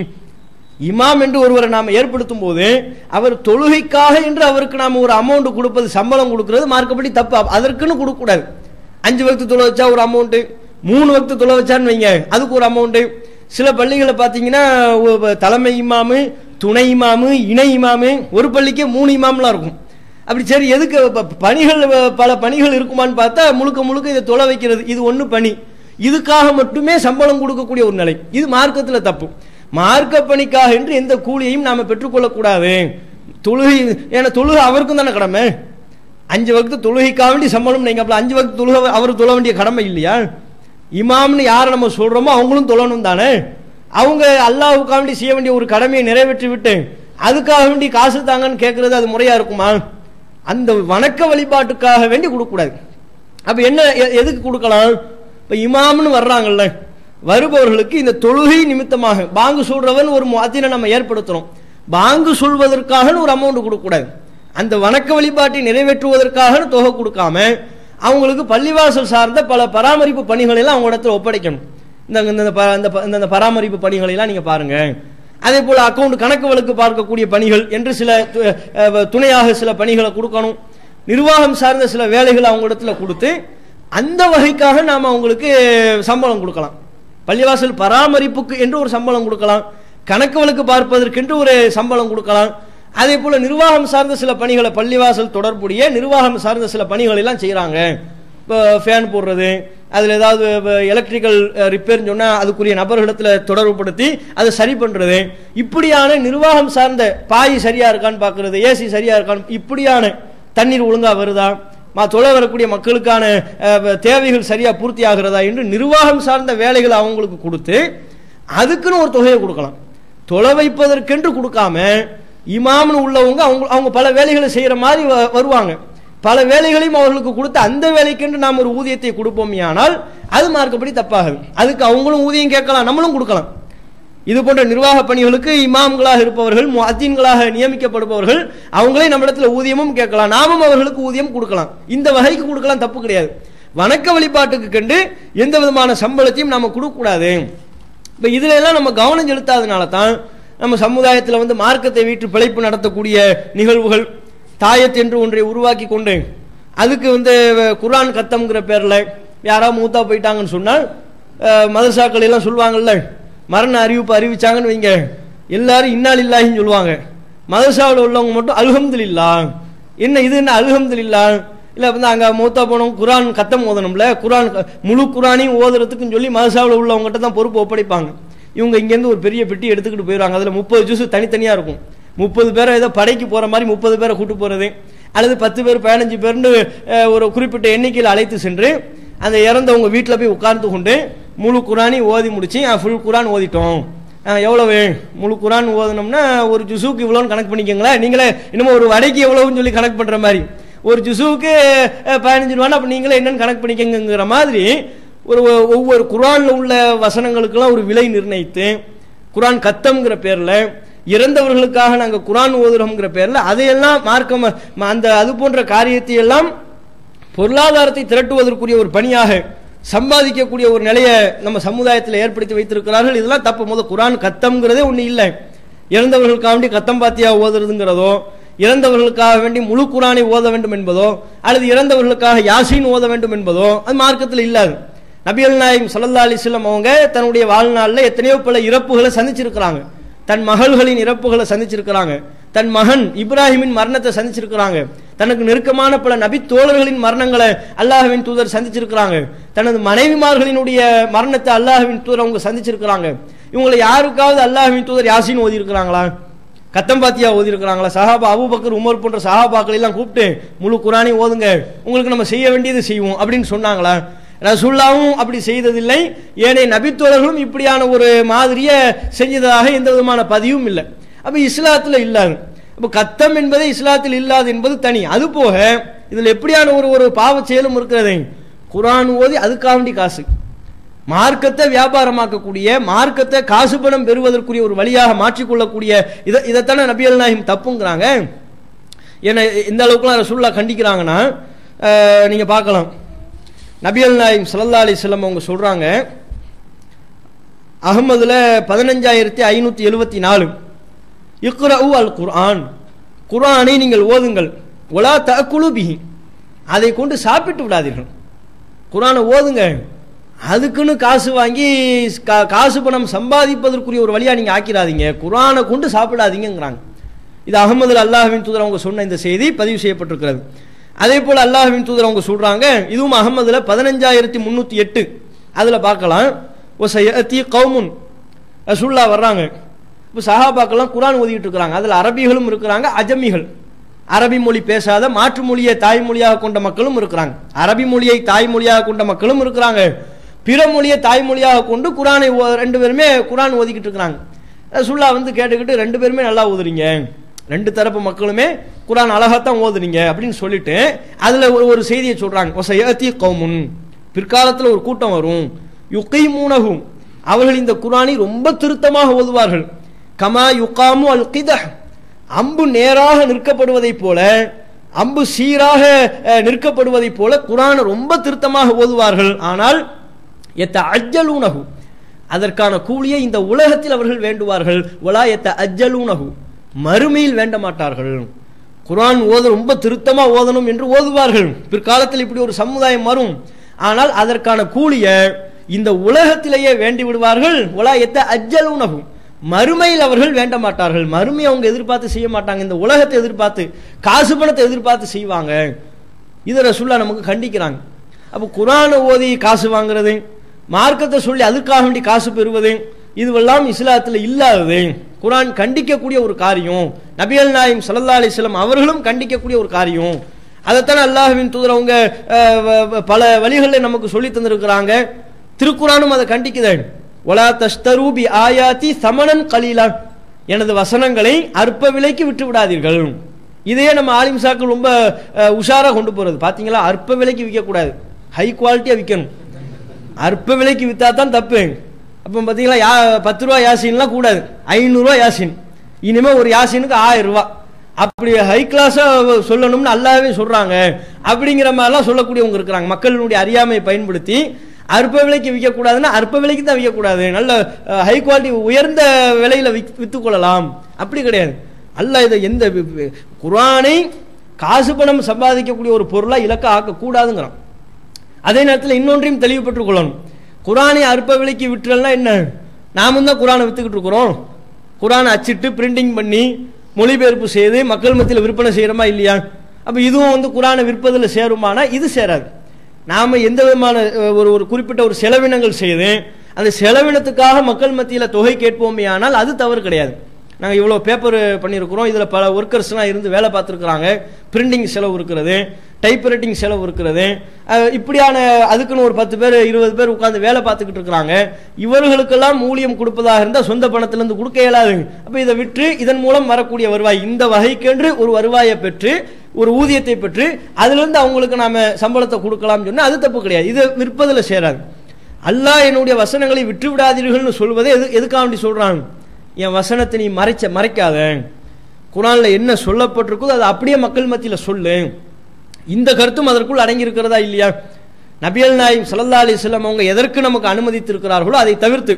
இமாம் என்று ஒருவரை நாம் ஏற்படுத்தும் போது அவர் தொழுகைக்காக என்று அவருக்கு நாம் ஒரு அமௌண்ட் கொடுப்பது சம்பளம் கொடுக்கிறது மார்க்கப்படி தப்பு அப்ப அதற்குன்னு கொடுக்கக்கூடாது அஞ்சு வக்து தொலை வச்சா ஒரு அமௌண்ட் மூணு வக்து தொலை வச்சான்னு வைங்க அதுக்கு ஒரு அமௌண்ட் சில பள்ளிகளை பார்த்தீங்கன்னா ஒ- தலைமை இமாமு துணை இமாமு இணை இமாமு ஒரு பள்ளிக்கே மூணு இமாம்லாம் இருக்கும் அப்படி சரி எதுக்கு ப- பணிகள் அஹ், பல பணிகள் இருக்குமான்னு பார்த்தா முழுக்க முழுக்க இதை தொலை வைக்கிறது இது ஒன்று பணி இதுக்காக மட்டுமே சம்பளம் கொடுக்கக்கூடிய ஒரு நிலை இது மார்க்கத்தில் தப்பு மார்க்க பணிக்காக என்று எந்த கூலியையும் நாம பெற்றுக்கொள்ளக்கூடாது தொழுகை ஏன்னா தொழுகை அவருக்கும் தானே கடமை அஞ்சு வகுத்து தொழுகைக்காக வேண்டி சம்பளம் நீங்க அப்ப அஞ்சு வகுத்து தொழுகை அவர் தொழ வேண்டிய கடமை இல்லையா இமாம்னு யாரை நம்ம சொல்றோமோ அவங்களும் தொழணும் தானே அவங்க அல்லாஹ்வுக்காக வேண்டி செய்ய வேண்டிய ஒரு கடமையை நிறைவேற்றி விட்டு அதுக்காக வேண்டி காசு தாங்கன்னு கேட்கறது அது முறையா இருக்குமா அந்த வணக்க வழிபாட்டுக்காக வேண்டி கொடுக்கக்கூடாது அப்ப என்ன எ- எதுக்கு கொடுக்கலாம் இப்ப இமாம்னு வர்றாங்கல்ல வருபவர்களுக்கு இந்த தொழுகை நிமித்தமாக பாங்கு சொல்றவன் ஒரு முஅத்தினை நம்ம ஏற்படுத்துறோம் பாங்கு சொல்வதற்காக ஒரு அமௌண்ட் கொடுக்கக்கூடாது அந்த வணக்க வழிபாட்டை நிறைவேற்றுவதற்காக தொகை கொடுக்காம அவங்களுக்கு பள்ளிவாசல் சார்ந்த பல பராமரிப்பு பணிகளை எல்லாம் அவங்க இடத்துல ஒப்படைக்கணும் இந்த இந்த ப- இந்த ப- இந்த பராமரிப்பு பணிகளை எல்லாம் நீங்க பாருங்க அதே போல அக்கவுண்ட் கணக்கு வழக்கு பார்க்கக்கூடிய பணிகள் என்று சில து- அஹ், துணையாக சில பணிகளை கொடுக்கணும் நிர்வாகம் சார்ந்த சில வேலைகளை அவங்க இடத்துல கொடுத்து அந்த வகைக்காக நாம அவங்களுக்கு சம்பளம் கொடுக்கலாம் பள்ளிவாசல் பராமரிப்புக்கு என்று ஒரு சம்பளம் கொடுக்கலாம் கணக்கு வழக்கு பார்ப்பதற்கென்று ஒரு சம்பளம் கொடுக்கலாம் அதே போல நிர்வாகம் சார்ந்த சில பணிகளை பள்ளிவாசல் தொடர்புடைய நிர்வாகம் சார்ந்த சில பணிகள் எல்லாம் செய்றாங்க இப்போ ஃபேன் போடுறது அதில் ஏதாவது எலக்ட்ரிக்கல் ரிப்பேர்னு சொன்னால் அதுக்குரிய நபர்களிடத்தில் தொடர்புபடுத்தி அதை சரி பண்ணுறது இப்படியான நிர்வாகம் சார்ந்த பாய் சரியா இருக்கான்னு பார்க்கறது ஏசி சரியா இருக்கான்னு இப்படியான தண்ணீர் ஒழுங்கா வருதா மா தொலை வரக்கூடிய மக்களுக்கான அஹ், தேவைகள் சரியா பூர்த்தி ஆகிறதா என்று நிர்வாகம் சார்ந்த வேலைகளை அவங்களுக்கு கொடுத்து அதுக்குன்னு ஒரு தொகையை கொடுக்கலாம் தொலை வைப்பதற்கென்று கொடுக்காம இமாம்னு உள்ளவங்க அவங்க அவங்க பல வேலைகளை செய்யற மாதிரி வ- வருவாங்க பல வேலைகளையும் அவர்களுக்கு கொடுத்து அந்த வேலைக்கென்று நாம் ஒரு ஊதியத்தை கொடுப்போம் ஆனால் அது மார்க்கப்படி தப்பாகுது அதுக்கு அவங்களும் ஊதியம் கேட்கலாம் நம்மளும் கொடுக்கலாம் இது போன்ற நிர்வாக பணிகளுக்கு இமாம்களாக இருப்பவர்கள் முஅத்தீன்களாக நியமிக்கப்படுபவர்கள் அவங்களே நம்மிடத்துல ஊதியமும் கேட்கலாம் நாமும் அவர்களுக்கு ஊதியம் கொடுக்கலாம் இந்த வகைக்கு கொடுக்கலாம் தப்பு கிடையாது வணக்க வழிபாட்டுக்கு கண்டு எந்த விதமான சம்பளத்தையும் நாம கொடுக்க கூடாது இப்ப இதுல எல்லாம் நம்ம கவனம் செலுத்தாதனால தான் நம்ம சமுதாயத்துல வந்து மார்க்கத்தை வீட்டு பிழைப்பு நடத்தக்கூடிய நிகழ்வுகள் தாயத் என்று ஒன்றை உருவாக்கி கொண்டு அதுக்கு வந்து அஹ், குர்ஆன் கத்தம்ங்கிற பேர்ல யாராவது மூத்தா போயிட்டாங்கன்னு சொன்னால் அஹ், மதரசாக்கள் எல்லாம் சொல்லுவாங்கல்ல மரண அறிவிப்பு அறிவிச்சாங்கன்னு வைங்க எல்லாரும் இன்னால் இல்லாஹின்னு சொல்லுவாங்க மதரசாவில் உள்ளவங்க மட்டும் அல்ஹம்துலில்லா என்ன இது என்ன அல்ஹம்துலில்லா இல்ல வந்து அங்க மூத்தா போனவங்க குரான் கத்தம் ஓதணும்ல குரான் க- முழு குரானையும் ஓதுறதுக்குன்னு சொல்லி மதரசாவில் உள்ளவங்ககிட்ட தான் பொறுப்பு ஒப்படைப்பாங்க இவங்க இங்கேருந்து ஒரு பெரிய பெட்டி எடுத்துக்கிட்டு போயிடுவாங்க அதுல முப்பது ஜூஸ் தனித்தனியா இருக்கும் முப்பது பேரை ஏதோ படைக்கு போற மாதிரி முப்பது பேரை கூட்டு போறது அல்லது பத்து பேர் பதினஞ்சு பேர்னு அஹ், ஒரு குறிப்பிட்ட எண்ணிக்கையில் அழைத்து சென்று அந்த இறந்தவங்க வீட்டில் போய் உட்கார்ந்து கொண்டு முழு குரானி ஓதி முடிச்சு ஃபுல் குரான் ஓதிட்டோம் ஆ, எவ்வளவு முழு குரான் ஓதணும்னா ஒரு ஜுசுக்கு இவ்வளோன்னு கணக்கு பண்ணிக்கங்களேன் நீங்களே இன்னமும் ஒரு வடைக்கு எவ்வளவுன்னு சொல்லி கணக்கு பண்ற மாதிரி ஒரு ஜுசுக்கு அஹ், பதினஞ்சு ரூபான்னு அப்ப நீங்களே என்னன்னு கணக்கு பண்ணிக்கங்கிற மாதிரி ஒரு ஒவ்வொரு குரான்ல உள்ள வசனங்களுக்கெல்லாம் ஒரு விலை நிர்ணயித்து குரான் கத்தம்ங்கிற பேர்ல இறந்தவர்களுக்காக நாங்க குரான் ஓதுறோம்ங்கிற பேர்ல அதையெல்லாம் மார்க்கம் அந்த அது போன்ற காரியத்தை எல்லாம் பொருளாதாரத்தை திரட்டுவதற்குரிய ஒரு பணியாக சம்பாதிக்கக்கூடிய ஒரு நிலையை நம்ம சமுதாயத்தில் ஏற்படுத்தி வைத்திருக்கிறார்கள் இதெல்லாம் தப்பு முத குரான் கத்தம்ங்கிறதே ஒண்ணு இல்லை இறந்தவர்களுக்காக வேண்டி கத்தம் பாத்தியா ஓதுறதுங்கிறதோ இறந்தவர்களுக்காக வேண்டி முழு குரானை ஓத வேண்டும் என்பதோ அல்லது இறந்தவர்களுக்காக யாசீன் ஓத வேண்டும் என்பதோ அது மார்க்கத்தில் இல்லாது நபிகள் நாயகம் ஸல்லல்லாஹு அலைஹி வஸல்லம் அவங்க தன்னுடைய வாழ்நாளில் எத்தனையோ பல இறப்புகளை சந்திச்சிருக்கிறாங்க தன் மகள்களின் இறப்புகளை சந்திச்சிருக்கிறாங்க தன் மகன் இப்ராஹிமின் மரணத்தை சந்திச்சிருக்கிறாங்க தனக்கு நெருக்கமான பல நபி தோழர்களின் மரணங்களை அல்லாஹ்வின் தூதர் சந்திச்சிருக்கிறாங்க தனது மனைவிமார்களினுடைய மரணத்தை அல்லாஹ்வின் தூதர் அவங்க சந்திச்சிருக்கிறாங்க இவங்களை யாருக்காவது அல்லாஹ்வின் தூதர் யாசின் ஓதி இருக்கிறாங்களா கத்தம் பாத்தியா ஓதி இருக்கிறாங்களா சஹாபா அபூபக்கர் உமர் போன்ற சஹாபாக்களை எல்லாம் கூப்பிட்டு முழு குரானை ஓதுங்க உங்களுக்கு நம்ம செய்ய வேண்டியது செய்வோம் அப்படின்னு சொன்னாங்களா ரசூல்லாவும் அப்படி செய்ததில்லை ஏனைய நபித்தோழர்களும் இப்படியான ஒரு மாதிரியை செஞ்சதாக எந்த விதமான பதிவும் இல்லை அப்ப இஸ்லாத்துல இல்லாது அப்ப கத்தம் என்பதே இஸ்லாத்தில் இல்லாது என்பது தனி அது போக இதுல எப்படியான ஒரு ஒரு பாவச் செயலும் இருக்கிறது குரான் ஓதி அதுக்காக வேண்டி காசு மார்க்கத்தை வியாபாரமாக்கக்கூடிய மார்க்கத்தை காசு பணம் பெறுவதற்குரிய ஒரு வழியாக மாற்றிக்கொள்ளக்கூடிய இதை இதைத்தானே நபியல் நாயகம் தப்புங்கிறாங்க ஏன்னா இந்த அளவுக்குலாம் ரசூல்லா கண்டிக்கிறாங்கன்னா அஹ், நீங்க பார்க்கலாம் நபியல் நாயகம் ஸல்லல்லாஹு அலைஹி வஸல்லம் அவங்க சொல்றாங்க அகமதுல பதினஞ்சாயிரத்தி ஐநூத்தி எழுபத்தி நாலு இக்ரவு அல் குர்ஆன் குர்ஆனை நீங்கள் ஓதுங்கள் ஒலா தகுலு பிஹி அதை கொண்டு சாப்பிட்டு விடாதீர்கள் குர்ஆனை ஓதுங்க அதுக்குன்னு காசு வாங்கி கா- காசு பணம் சம்பாதிப்பதற்குரிய ஒரு வழியா நீங்க ஆக்கிடாதீங்க குர்ஆனை கொண்டு சாப்பிடாதீங்கங்கிறாங்க இது அகமதுல அல்லாஹ்வின் தூதர் அவங்க சொன்ன இந்த செய்தி பதிவு செய்யப்பட்டிருக்கிறது அதே போல அல்லாஹ்வின் தூதர் அவங்க சொல்றாங்க இதுவும் அகமதுல பதினஞ்சாயிரத்தி முன்னூத்தி எட்டு அதுல பார்க்கலாம் ஒசையத்தி கவுமுன் ரசூல்லா வர்றாங்க இப்போ சஹாபாக்கெல்லாம் குரான் ஓதிட்டு இருக்கிறாங்க அதில் அரபிகளும் இருக்கிறாங்க அஜமிகள் அரபி மொழி பேசாத மாற்று மொழியை தாய்மொழியாக கொண்ட மக்களும் இருக்கிறாங்க அரபி மொழியை தாய்மொழியாக கொண்ட மக்களும் இருக்கிறாங்க பிற மொழியை தாய்மொழியாக கொண்டு குரானை ஓ- ரெண்டு பேருமே குரான் ஓதிக்கிட்டு இருக்கிறாங்க ரசூல்லா வந்து கேட்டுக்கிட்டு ரெண்டு பேருமே நல்லா ஓதுறீங்க ரெண்டு தரப்பு மக்களுமே குரான் அழகாத்தான் ஓதுறீங்க அப்படின்னு சொல்லிட்டு அதுல ஒரு ஒரு செய்தியை சொல்றாங்க ஒசையத்தி கௌமுன் பிற்காலத்துல ஒரு கூட்டம் வரும் யுகைமூனகும் அவர்கள் இந்த குரானை ரொம்ப திருத்தமாக ஓதுவார்கள் கமா யுகாமு அல் கிதஹ் அம்பு நேராக நிற்கப்படுவதைப் போல அம்பு சீராக அஹ், நிற்கப்படுவதைப் போல குரானை ரொம்ப திருத்தமாக ஓதுவார்கள் ஆனால் எத்த அஜ்ஜலூனகு அதற்கான கூலியை இந்த உலகத்தில் அவர்கள் வேண்டுவார்கள் ஒலா எத்த அஜ்ஜலூனகு மறுமையில் வேண்ட மாட்டார்கள் குர்ஆன் ஓத ரொம்ப திருத்தமா ஓதணும் என்று ஓதுவார்கள் பிற்காலத்தில் இப்படி ஒரு சமுதாயம் வரும் ஆனால் அதற்கான கூலியை இந்த உலகத்திலேயே வேண்டி விடுவார்கள் ஒலா எத்த அஜ்ஜலூனகு மறுமையில் அவர்கள் வேண்ட மாட்டார்கள் மறுமையை அவங்க எதிர்பார்த்து செய்ய மாட்டாங்க இந்த உலகத்தை எதிர்பார்த்து காசு பணத்தை எதிர்பார்த்து செய்வாங்க இதை ரசூல்லா நமக்கு கண்டிக்கிறாங்க அப்போ குரானை ஓதி காசு வாங்குறது மார்க்கத்தை சொல்லி அதுக்காக வேண்டி காசு பெறுவது இதுவெல்லாம் இஸ்லாத்தில் இல்லாதது குரான் கண்டிக்கக்கூடிய ஒரு காரியம் நபிகள் நாயம் ஸல்லல்லாஹு அலைஹி வஸல்லம் அவர்களும் கண்டிக்கக்கூடிய ஒரு காரியம் அதைத்தானே அல்லாஹ்வின் தூதர் அவங்க அஹ், வ- வ- பல வழிகளில் நமக்கு சொல்லி தந்திருக்கிறாங்க திருக்குறானும் அதை கண்டிக்குது ஒலா தஸ்தரு பி ஆயாத்தி சமணன் கலீலா எனது வசனங்களை அற்ப விலைக்கு விட்டு விடாதீர்கள் இதையே நம்ம ஆலிம்சாக்கள் ரொம்ப அஹ், உஷாரா கொண்டு போறது பாத்தீங்களா அற்ப விலைக்கு விற்க கூடாது ஹை குவாலிட்டியா விற்கணும் அற்ப விலைக்கு வித்தா தான் தப்பு அப்போ பார்த்தீங்களா யா பத்து ரூபா யாசின்லாம் கூடாது ஐநூறுரூவா யாசின் இனிமே ஒரு யாசினுக்கு ஆயிரம் ரூபா அப்படி ஹை கிளாஸா சொல்லணும்னு அல்லாவே சொல்றாங்க அப்படிங்கிற மாதிரிலாம் சொல்லக்கூடியவங்க இருக்கிறாங்க மக்களுடைய அறியாமையை பயன்படுத்தி அற்ப விலைக்கு விற்கக்கூடாதுன்னா அற்ப விலைக்கு தான் விற்கக்கூடாது நல்ல ஹை குவாலிட்டி உயர்ந்த விலையில வித் வித்துக்கொள்ளலாம் அப்படி கிடையாது அல்லாஹ் இதை எந்த வி- வி- குர்ஆனை காசு பணம் சம்பாதிக்கக்கூடிய ஒரு பொருளா இலக்க ஆக்கக்கூடாதுங்கிறான் அதே நேரத்தில் இன்னொன்றையும் தெளிவுபட்டுக் கொள்ளணும் குரானை அற்ப விலைக்கு விட்டுறல்னா என்ன நாமும் தான் குரானை வித்துக்கிட்டு இருக்கிறோம் குரானை அச்சிட்டு பிரிண்டிங் பண்ணி மொழிபெயர்ப்பு செய்து மக்கள் மத்தியில் விற்பனை செய்யறோமா இல்லையா அப்ப இதுவும் வந்து குரானை விற்பதில் சேருமானா இது சேராது நாம எந்த விதமான அஹ், ஒரு ஒரு குறிப்பிட்ட ஒரு செலவினங்கள் செய்து அந்த செலவினத்துக்காக மக்கள் மத்தியில் தொகை கேட்போமே ஆனால் அது தவறு கிடையாது நாங்கள் இவ்வளோ பேப்பர் பண்ணியிருக்கிறோம் இதில் பல ஒர்க்கர்ஸ்லாம் இருந்து வேலை பார்த்துருக்குறாங்க பிரிண்டிங் செலவு இருக்கிறது டைப் ரைட்டிங் செலவு இருக்கிறது அஹ், இப்படியான அதுக்குன்னு ஒரு பத்து பேர் இருபது பேர் உட்கார்ந்து வேலை பார்த்துக்கிட்டு இருக்கிறாங்க இவர்களுக்கெல்லாம் ஊழியம் கொடுப்பதாக இருந்தால் சொந்த பணத்திலிருந்து கொடுக்க இயலாது அப்போ இதை விற்று இதன் மூலம் வரக்கூடிய வருவாய் இந்த வகைக்கென்று ஒரு வருவாயை பெற்று ஒரு ஊதியத்தை பெற்று அதிலிருந்து அவங்களுக்கு நாம சம்பளத்தை கொடுக்கலாம்னு சொன்னா அது தப்பு கிடையாது இது விற்பதில் சேராது அல்லாஹ் என்னுடைய வசனங்களை விற்று விடாதீர்கள்னு சொல்வதை எது எதுக்காக வேண்டி சொல்றான் என் வசனத்தை நீ மறைச்ச மறைக்காத குரான்ல என்ன சொல்லப்பட்டிருக்கோ அதை அப்படியே மக்கள் மத்தியில சொல்லு இந்த கருத்தும் அதற்குள் அடங்கி இருக்கிறதா இல்லையா நபியல் நாயும் சல்லா அலிஸ்லாம் அவங்க எதற்கு நமக்கு அனுமதித்திருக்கிறார்களோ அதை தவிர்த்து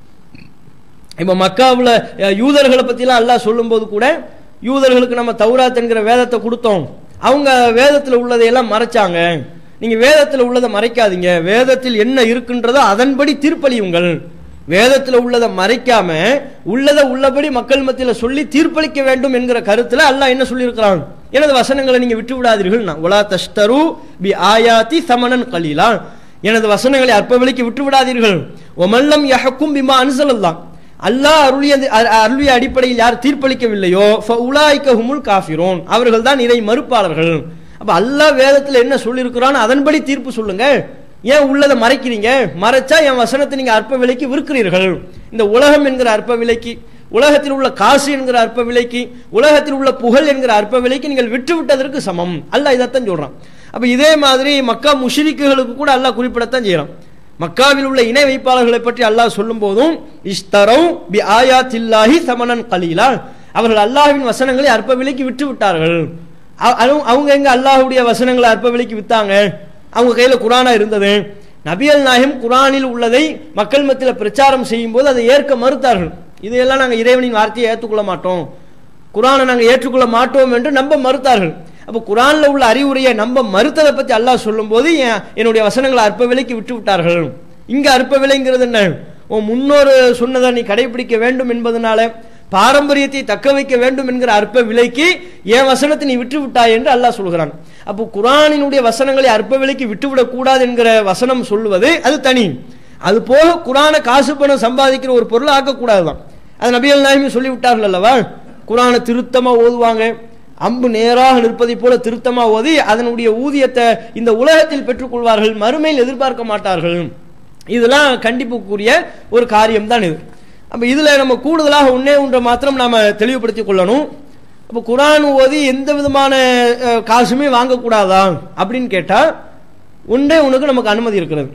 இப்ப மக்காவுல அஹ், யூதர்களை பத்திலாம் அல்லாஹ் சொல்லும்போது கூட யூதர்களுக்கு நம்ம தௌராத் என்கிற வேதத்தை கொடுத்தோம் அவங்க வேதத்துல உள்ளதையெல்லாம் மறைச்சாங்க நீங்க வேதத்துல உள்ளதை மறைக்காதீங்க வேதத்தில் என்ன இருக்கின்றதோ அதன்படி தீர்ப்பளியுங்கள் வேதத்துல உள்ளதை மறைக்காம உள்ளதை உள்ளபடி மக்கள் மத்தியில சொல்லி தீர்ப்பளிக்க வேண்டும் என்கிற கருத்துல அல்லாஹ் என்ன சொல்லியிருக்கிறான் எனது வசனங்களை நீங்க விட்டு விடாதீர்கள் நான் உலா தஷ்தரு பி ஆயாத்தி சமணன் கலீலா எனது வசனங்களை அற்ப விலைக்கு விட்டு விடாதீர்கள் ஒமல்லம் யஹக்கும் பிமா அன்சலல்லாம் அல்லாஹ் அருளிய அ- அருளிய அடிப்படையில் யார் தீர்ப்பளிக்கவில்லையோ உலாய்க்க ஹுமுல் காஃபிரோன் அவர்கள் தான் இறை மறுப்பாளர்கள் அப்ப அல்லாஹ் வேதத்துல என்ன சொல்லியிருக்கிறான் அதன்படி தீர்ப்பு சொல்லுங்க ஏன் உள்ளதை மறைக்கிறீங்க மறைச்சா என் வசனத்தை நீங்க அற்ப விலைக்கு விற்கிறீர்கள் இந்த உலகம் என்கிற அற்ப விலைக்கு உலகத்தில் உள்ள காசு என்கிற அற்ப விலைக்கு உலகத்தில் உள்ள புகழ் என்கிற அற்ப விலைக்கு நீங்கள் விற்று விட்டதற்கு சமம் அல்லாஹ் இதைத்தான் சொல்றான் அப்ப இதே மாதிரி மக்கா முஷிரிக்குகளுக்கு கூட அல்லாஹ் குறிப்பிடத்தான் செய்யறான் மக்காவில் உள்ள இணை வைப்பாளர்களை பற்றி அல்லாஹ் சொல்லும் போதும் இஸ்தரவு பி ஆயாத்தில்லாஹி சமனன் கலீலா அவர்கள் அல்லாஹ்வின் வசனங்களை அற்ப விலைக்கு விற்று விட்டார்கள் அ- அவங்க- அவங்க எங்க அல்லாஹ்வுடைய வசனங்களை அற்ப விலைக்கு வித்தாங்க அவங்க கையில குரானா இருந்தது நபியல் நாயகம் குரானில் உள்ளதை மக்கள் மத்தியில் பிரச்சாரம் செய்யும் போது அதை ஏற்க மறுத்தார்கள் இதையெல்லாம் நாங்கள் இறைவனின் வார்த்தையை ஏற்றுக்கொள்ள மாட்டோம் குரானை நாங்கள் ஏற்றுக்கொள்ள மாட்டோம் என்று நம்ப மறுத்தார்கள் அப்போ குரான்ல உள்ள அறிவுரையை நம்ப மறுத்ததை பத்தி அல்லாஹ் சொல்லும்போது என் என்னுடைய வசனங்களை அற்ப விலைக்கு விட்டு விட்டார்கள் இங்க அற்ப விலைங்கிறது என்ன உன் முன்னோர் சொன்னதை நீ கடைபிடிக்க வேண்டும் என்பதனால பாரம்பரியத்தை தக்க வைக்க வேண்டும் என்கிற அற்ப விலைக்கு என் வசனத்தை நீ விட்டு விட்டாய் என்று அல்லாஹ் சொல்கிறான் அப்போ குரானினுடைய வசனங்களை அற்ப விலைக்கு விட்டுவிடக் கூடாது என்கிற வசனம் சொல்லுவது அது தனி அது போக குரானை காசு பணம் சம்பாதிக்கிற ஒரு பொருளை ஆக்கக்கூடாதுதான் அது நபிகள் நாயகமே சொல்லி விட்டார்கள் அல்லவா குரானை திருத்தமா ஓதுவாங்க அம்பு நேராக நிற்பதை போல திருத்தமா ஓதி அதனுடைய ஊதியத்தை இந்த உலகத்தில் பெற்றுக்கொள்வார்கள் மறுமையில் எதிர்பார்க்க மாட்டார்கள் இதெல்லாம் கண்டிப்புக்குரிய ஒரு காரியம் தான் இது அப்ப இதுல நம்ம கூடுதலாக ஒன்னே ஒன்றை மாத்திரம் நாம தெளிவுபடுத்திக் கொள்ளணும் அப்ப குரான் ஓதி எந்த விதமான அஹ், காசுமே வாங்கக்கூடாதா அப்படின்னு கேட்டா ஒன்றே உனக்கு நமக்கு அனுமதி இருக்கிறது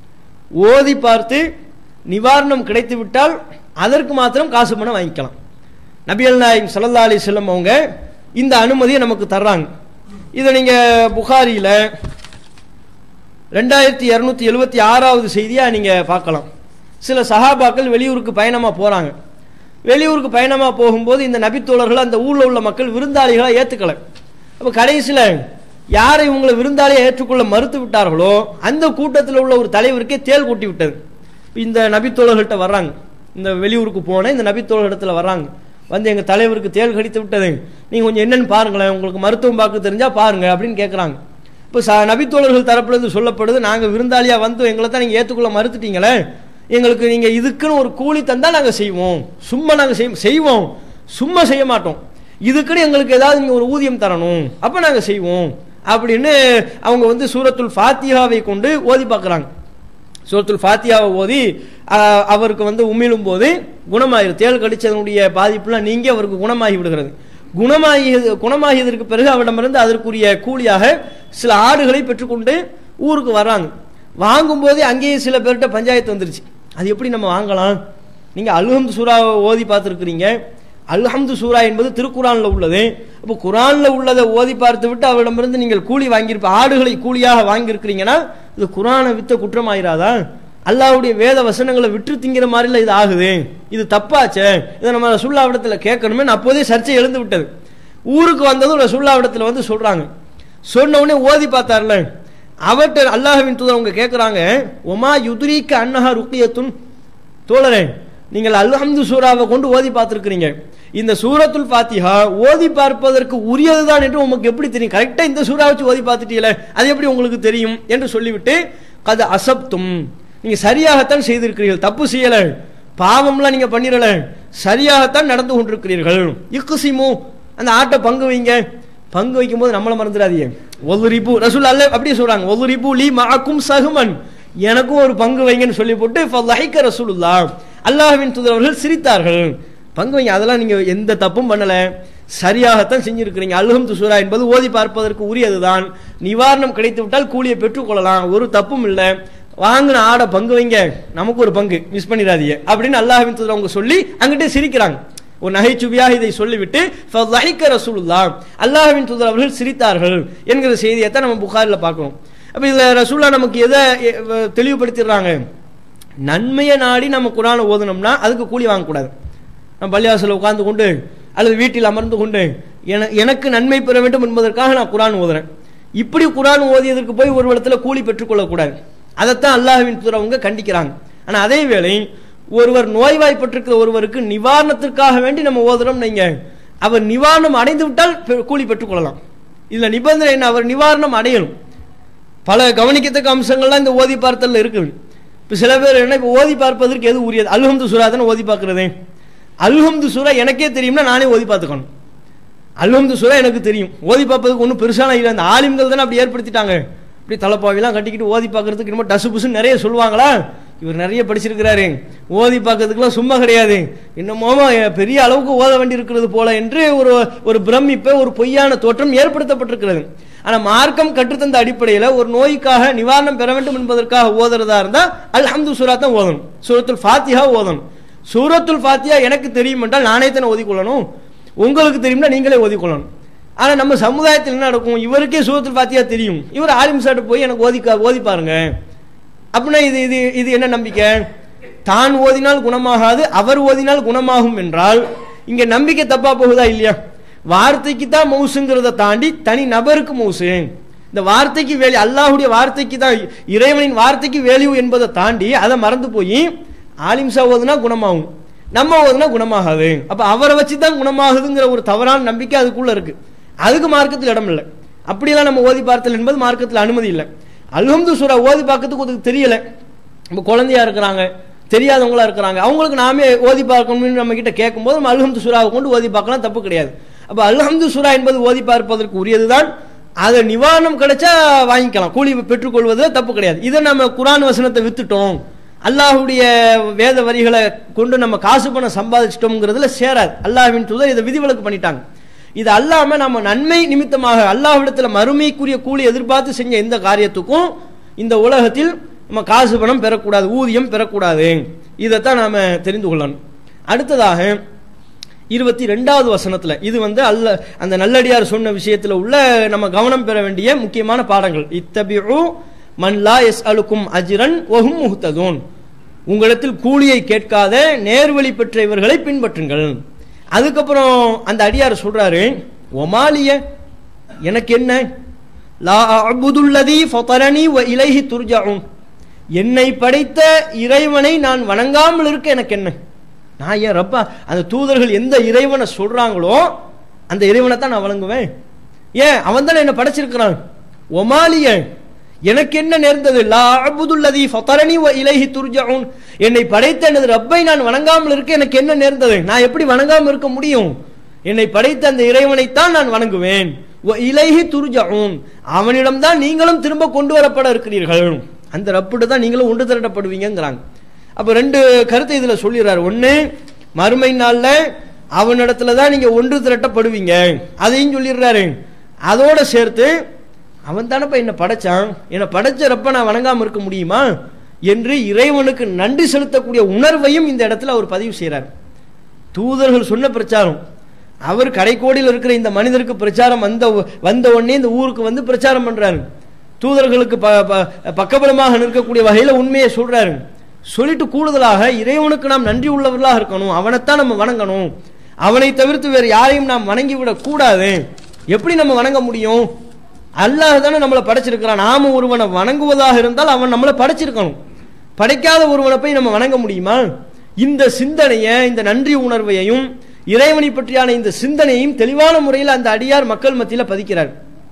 ஓதி பார்த்து நிவாரணம் கிடைத்து விட்டால் அதற்கு மாத்திரம் காசு பணம் வாங்கிக்கலாம் நபியல் நாயகம் ஸல்லல்லாஹு அலைஹி வஸல்லம் அவங்க இந்த அனுமதியை நமக்கு தர்றாங்க இதை நீங்க புகாரியில ரெண்டாயிரத்தி இருநூத்தி எழுபத்தி ஆறாவது செய்தியா நீங்க பார்க்கலாம் சில சஹாபாக்கள் வெளியூருக்கு பயணமா போறாங்க வெளியூருக்கு பயணமா போகும்போது இந்த நபித்தோழர்கள் அந்த ஊர்ல உள்ள மக்கள் விருந்தாளிகளை ஏத்துக்கல அப்ப கடைசியில யாரை இவங்களை விருந்தாளியை ஏற்றுக்கொள்ள மறுத்து விட்டார்களோ அந்த கூட்டத்தில் உள்ள ஒரு தலைவருக்கே தேல் கொட்டி விட்டது இந்த நபித்தோழர்கள்ட்ட வர்றாங்க இந்த வெளியூருக்கு போன இந்த நபித்தோழர்களிடத்துல வர்றாங்க வந்து எங்க தலைவருக்கு தேல் கடித்து விட்டது நீங்க கொஞ்சம் என்னன்னு பாருங்களேன் உங்களுக்கு மருத்துவம் பார்க்க தெரிஞ்சா பாருங்க அப்படின்னு கேட்கறாங்க இப்போ ச நபித்தோழர்கள் தரப்புல இருந்து சொல்லப்படுது நாங்க விருந்தாளியா வந்து எங்களை தான் நீங்க ஏத்துக்குள்ள மறுத்துட்டீங்களே எங்களுக்கு நீங்க இதுக்குன்னு ஒரு கூலி தந்தா நாங்க செய்வோம் சும்மா நாங்க செய்ய- செய்வோம் சும்மா செய்ய மாட்டோம் இதுக்குன்னு எங்களுக்கு ஏதாவது நீங்க ஒரு ஊதியம் தரணும் அப்ப நாங்க செய்வோம் அப்படின்னு அவங்க வந்து சூரத்துல் ஃபாத்தியாவை கொண்டு ஓதி பார்க்கறாங்க சூரத்துல் ஃபாத்தியாவை ஓதி ஆஹ், அவருக்கு வந்து உமிழும் போது குணமாயிரு தேள் கடிச்சதனுடைய பாதிப்புலாம் நீங்கி அவருக்கு குணமாகி விடுகிறது குணமாகியது குணமாகியதற்கு பிறகு அவரிடமிருந்து அதற்குரிய கூலியாக சில ஆடுகளை பெற்றுக்கொண்டு ஊருக்கு வர்றாங்க வாங்கும்போதே அங்கேயே சில பேர்கிட்ட பஞ்சாயத்து வந்துருச்சு அது எப்படி நம்ம வாங்கலாம் நீங்க அல்ஹம்து சூராவை ஓதி பார்த்துருக்கிறீங்க அல்ஹம்து சூரா என்பது திருக்குறான்ல உள்ளது அப்போ குரான்ல உள்ளதை ஓதி பார்த்து விட்டு அவரிடமிருந்து நீங்கள் கூலி வாங்கியிருப்ப ஆடுகளை கூலியாக வாங்கியிருக்கிறீங்கன்னா இது குரானை வித்த குற்றமாயிராதா அல்லாஹ்வுடைய வேத வசனங்களை விற்று திங்கிற மாதிரில இது ஆகுது இது தப்பாச்சே இதை நம்ம ரசுல்லாவிடத்துல கேட்கணுமே அப்போதே சர்ச்சை எழுந்து விட்டது ஊருக்கு வந்ததும் ரசுல்லாவிடத்துல வந்து சொல்றாங்க சொன்ன உடனே ஓதி பார்த்தார்ல அவர்கிட்ட அல்லாஹ்வின் தூதர் அவங்க கேட்குறாங்க ஒமா யுதுரிக்க அன்னஹா ருக்கியத்துன் தோழரே நீங்கள் அல்ஹம்து சூராவை கொண்டு ஓதி பார்த்திருக்கிறீங்க இந்த சூரத்துல் ஃபாத்திஹா ஓதி பார்ப்பதற்கு உரியதுதான் என்று உங்களுக்கு எப்படி தெரியும் கரெக்டா இந்த சூறா வச்சு ஓதி பார்த்துட்டீங்களே அது எப்படி உங்களுக்கு தெரியும் என்று சொல்லிவிட்டு கது அசப்தும் நீங்க சரியாகத்தான் செய்திருக்கிறீர்கள் தப்பு செய்யல பாவம்லாம் நீங்க பண்ணிடல சரியாகத்தான் நடந்து கொண்டிருக்கிறீர்கள் இக்குசிமு அந்த ஆட்டை பங்கு வைங்க பங்கு வைக்கும் போது நம்மள மறந்துடாதீங்க ஒரு ரிபு ரசூல் அல்ல அப்படியே சொல்றாங்க ஒரு ரிபு லீ மாக்கும் சகுமன் எனக்கும் ஒரு பங்கு வைங்கன்னு சொல்லி போட்டு ஃபலைக்க ரசூலுல்லா அல்லாஹ்வின் தூதர் அவர்கள் சிரித்தார்கள் பங்கு வைங்க அதெல்லாம் நீங்க எந்த தப்பும் பண்ணல சரியாகத்தான் செஞ்சிருக்கிறீங்க அல்ஹம்து சூரா என்பது ஓதி பார்ப்பதற்கு உரியதுதான் நிவாரணம் கிடைத்து விட்டால் கூலியை பெற்றுக்கொள்ளலாம் ஒரு தப்பும் இல்லை வாங்கின ஆடை பங்கு வைங்க நமக்கு ஒரு பங்கு மிஸ் பண்ணிடாதீங்க அப்படின்னு அல்லாஹ்வின் தூதர் அவங்க சொல்லி அங்கிட்டே சிரிக்கிறாங்க ஒரு நகைச்சுவையாக இதை சொல்லிவிட்டு ஃபலைக்க ரசூலுல்லா அல்லாஹ்வின் தூதர் அவர்கள் சிரித்தார்கள் என்கிற செய்தியை தான் நம்ம புகாரில் பார்க்கணும் அப்ப இதுல ரசூல்லா நமக்கு எதை எ- வ- தெளிவுபடுத்திடுறாங்க நன்மையை நாடி நம்ம குரானை ஓதுனோம்னா அதுக்கு கூலி வாங்கக்கூடாது நம்ம பள்ளிவாசலில் உட்கார்ந்து கொண்டு அல்லது வீட்டில் அமர்ந்து கொண்டு என- எனக்கு நன்மை பெற வேண்டும் என்பதற்காக நான் குரான் ஓதுறேன் இப்படி குரான் ஓதியதற்கு போய் ஒரு இடத்துல கூலி பெற்றுக்கொள்ளக்கூடாது அதைத்தான் அல்லாஹ்வின் தூதர் அவங்க கண்டிக்கிறாங்க ஆனா அதே வேளை ஒருவர் நோய்வாய்ப்பட்டிருக்கிற ஒருவருக்கு நிவாரணத்திற்காக வேண்டி நம்ம ஓதுறோம் நீங்க அவர் நிவாரணம் அடைந்து விட்டால் பெ- கூலி பெற்றுக்கொள்ளலாம் இதுல நிபந்தனை என்ன அவர் நிவாரணம் அடையணும் பல கவனிக்கத்தக்க அம்சங்கள்லாம் இந்த ஓதி பார்த்தல்ல இருக்குது இப்போ சில பேர் என்ன இப்போ ஓதி பார்ப்பதற்கு எது உரியது அல்ஹம்து சூரா தானே ஓதி பார்க்கறது அல்ஹம்து சூரா எனக்கே தெரியும்னா நானே ஓதி பார்த்துக்கணும் அல்ஹம்து சூரா எனக்கு தெரியும் ஓதி பார்ப்பதுக்கு ஒன்றும் பெருசான இல்லை அந்த ஆலிம்கள் தானே அப்படி ஏற்படுத்திட்டாங்க இப்படி தலைப்பாவிலாம் கட்டிக்கிட்டு ஓதி பார்க்கறதுக்கு இன்னும் டசு புசுன்னு நிறைய சொல்லுவாங்களா இவர் நிறைய படிச்சிருக்கிறாரு ஓதி பார்க்கறதுக்குலாம் சும்மா கிடையாது இன்னமும் பெரிய அளவுக்கு ஓத வேண்டி இருக்கிறது போல என்று ஒரு ஒரு பிரமிப்பை ஒரு பொய்யான தோற்றம் ஏற்படுத்தப்பட்டிருக்கிறது ஆனா மார்க்கம் கற்றுத்தந்த அடிப்படையில் ஒரு நோய்க்காக நிவாரணம் பெற வேண்டும் என்பதற்காக ஓதுறதா இருந்தா அல்ஹம்து சூரா தான் ஓதணும் சூரத்துல் ஃபாத்திஹா ஓதணும் சூரத்துல் ஃபாத்திஹா எனக்கு தெரியும் என்றால் நானே தானே ஓதிக்கொள்ளணும் உங்களுக்கு தெரியும்னா நீங்களே ஓதிக்கொள்ளணும் ஆனா நம்ம சமுதாயத்தில் என்ன நடக்கும் இவருக்கே சூரத்துல் ஃபாத்திஹா தெரியும் இவர் ஆலிம் சாட்டு போய் எனக்கு ஓதி ஓதி பாருங்க அப்படின்னா இது இது இது என்ன நம்பிக்கை தான் ஓதினால் குணமாகாது அவர் ஓதினால் குணமாகும் என்றால் இங்க நம்பிக்கை தப்பா போகுதா இல்லையா வார்த்தைக்கு தான் மவுசுங்கிறத தாண்டி தனி நபருக்கு மவுசு இந்த வார்த்தைக்கு வேலி அல்லாஹ்வுடைய வார்த்தைக்கு தான் இறைவனின் வார்த்தைக்கு வேல்யூ என்பதை தாண்டி அதை மறந்து போய் ஆலிம்சா ஓதுனா குணமாகும் நம்ம ஓதுனா குணமாகாது அப்ப அவரை வச்சு தான் குணமாகுதுங்கிற ஒரு தவறான நம்பிக்கை அதுக்குள்ள இருக்கு அதுக்கு மார்க்கத்தில் இடம் இல்லை அப்படியெல்லாம் நம்ம ஓதி பார்த்தல் என்பது மார்க்கத்தில் அனுமதி இல்லை அல்ஹம்து சூரா ஓதி பார்க்கறதுக்கு உங்களுக்கு தெரியல நம்ம குழந்தையா இருக்கிறாங்க தெரியாதவங்களா இருக்கிறாங்க அவங்களுக்கு நாமே ஓதி பார்க்கணும்னு நம்ம கிட்ட கேட்கும்போது நம்ம அல்ஹம்து சூராவை கொண்டு ஓதி பார்க்கலாம் தப்பு கிடையாது அப்ப அல்ஹம்து சூரா என்பது ஓதி பார்ப்பதற்கு உரியதுதான் அதை நிவாரணம் கிடைச்சா வாங்கிக்கலாம் கூலி பெற்றுக்கொள்வது தப்பு கிடையாது இதை நம்ம குரான் வசனத்தை வித்துட்டோம் அல்லாஹ்வுடைய வேத வரிகளை கொண்டு நம்ம காசு பணம் சம்பாதிச்சிட்டோம்ங்கிறதுல சேராது அல்லாஹ்வின் தூதர் இதை விதிவிலக்கு பண்ணிட்டாங்க இது அல்லாம நம்ம நன்மை நிமித்தமாக அல்லாஹ்விடத்துல மறுமைக்குரிய கூலி எதிர்பார்த்து செஞ்ச எந்த காரியத்துக்கும் இந்த உலகத்தில் நம்ம காசு பணம் பெறக்கூடாது ஊதியம் பெறக்கூடாது இதைத்தான் நாம தெரிந்து கொள்ளணும் அடுத்ததாக இருபத்தி ரெண்டாவது வசனத்துல இது வந்து அல்ல அந்த நல்லடியார் சொன்ன விஷயத்துல உள்ள நம்ம கவனம் பெற வேண்டிய முக்கியமான பாடங்கள் இத்தபிஉ மன் லா யஸ்அலுக்கும் அஜ்ரன் வஹும் முஹ்ததூன் உங்களிடத்தில் கூலியை கேட்காத நேர்வழி பெற்ற இவர்களை பின்பற்றுங்கள் அதுக்கப்புறம் அந்த அடியார் சொல்றாரு ஒமாலிய எனக்கு என்ன லா அபுதுல்லதி ஃபதரனி வ இலைஹி துர்ஜாஉன் என்னை படைத்த இறைவனை நான் வணங்காமல் இருக்க எனக்கு என்ன நான் ஏன் ரப்பா அந்த தூதர்கள் எந்த இறைவனை சொல்றாங்களோ அந்த இறைவனை தான் நான் வணங்குவேன் ஏன் அவன் தானே என்ன படைச்சிருக்கிறான் ஒமாலிய எனக்கு என்ன நேர்ந்தது லா அபுதுல்லதி ஃபதரனி வ இலைஹி துர்ஜாஉன் என்னை படைத்த எனது ரப்பை நான் வணங்காமல் இருக்க எனக்கு என்ன நேர்ந்தது நான் எப்படி வணங்காமல் இருக்க முடியும் என்னை படைத்த அந்த இறைவனைத்தான் நான் வணங்குவேன் வ இலைஹி துர்ஜாஉன் அவனிடம்தான் நீங்களும் திரும்ப கொண்டு வரப்பட இருக்கிறீர்கள் அந்த ரப்பிட்டு தான் நீங்களும் ஒன்று திரட்டப்படுவீங்கங்கிறாங்க அப்ப ரெண்டு கருத்தை இதுல சொல்லிடுறாரு ஒண்ணு மறுமை நாள்ல அவனிடத்துல தான் நீங்க ஒன்று திரட்டப்படுவீங்க அதையும் சொல்லிடுறாரு அதோட சேர்த்து அவன் தானப்பா என்ன படைச்சான் என்னை படைச்ச நான் வணங்காம இருக்க முடியுமா என்று இறைவனுக்கு நன்றி செலுத்தக்கூடிய உணர்வையும் இந்த இடத்துல அவர் பதிவு செய்கிறார் தூதர்கள் சொன்ன பிரச்சாரம் அவர் கடைக்கோடியில் இருக்கிற இந்த மனிதருக்கு பிரச்சாரம் வந்த வந்த உடனே இந்த ஊருக்கு வந்து பிரச்சாரம் பண்றாரு தூதர்களுக்கு ப ப- பக்கபலமாக நிற்கக்கூடிய வகையில உண்மையை சொல்றாரு சொல்லிட்டு கூடுதலாக இறைவனுக்கு நாம் நன்றி உள்ளவர்களாக இருக்கணும் அவனைத்தான் நம்ம வணங்கணும் அவனை தவிர்த்து வேறு யாரையும் நாம் வணங்கி விடக் கூடாது எப்படி நம்ம வணங்க முடியும் அல்லாஹ் தானே நம்மளை படைச்சிருக்கிறான் நாம ஒருவனை வணங்குவதாக இருந்தால் அவன் நம்மளை படைச்சிருக்கணும் படைக்காத ஒருவனை போய் நம்ம வணங்க முடியுமா இந்த சிந்தனையை இந்த நன்றி உணர்வையையும் இறைவனை பற்றியான இந்த சிந்தனையையும் தெளிவான முறையில் அந்த அடியார் மக்கள் மத்தியில் பதிக்கிறார்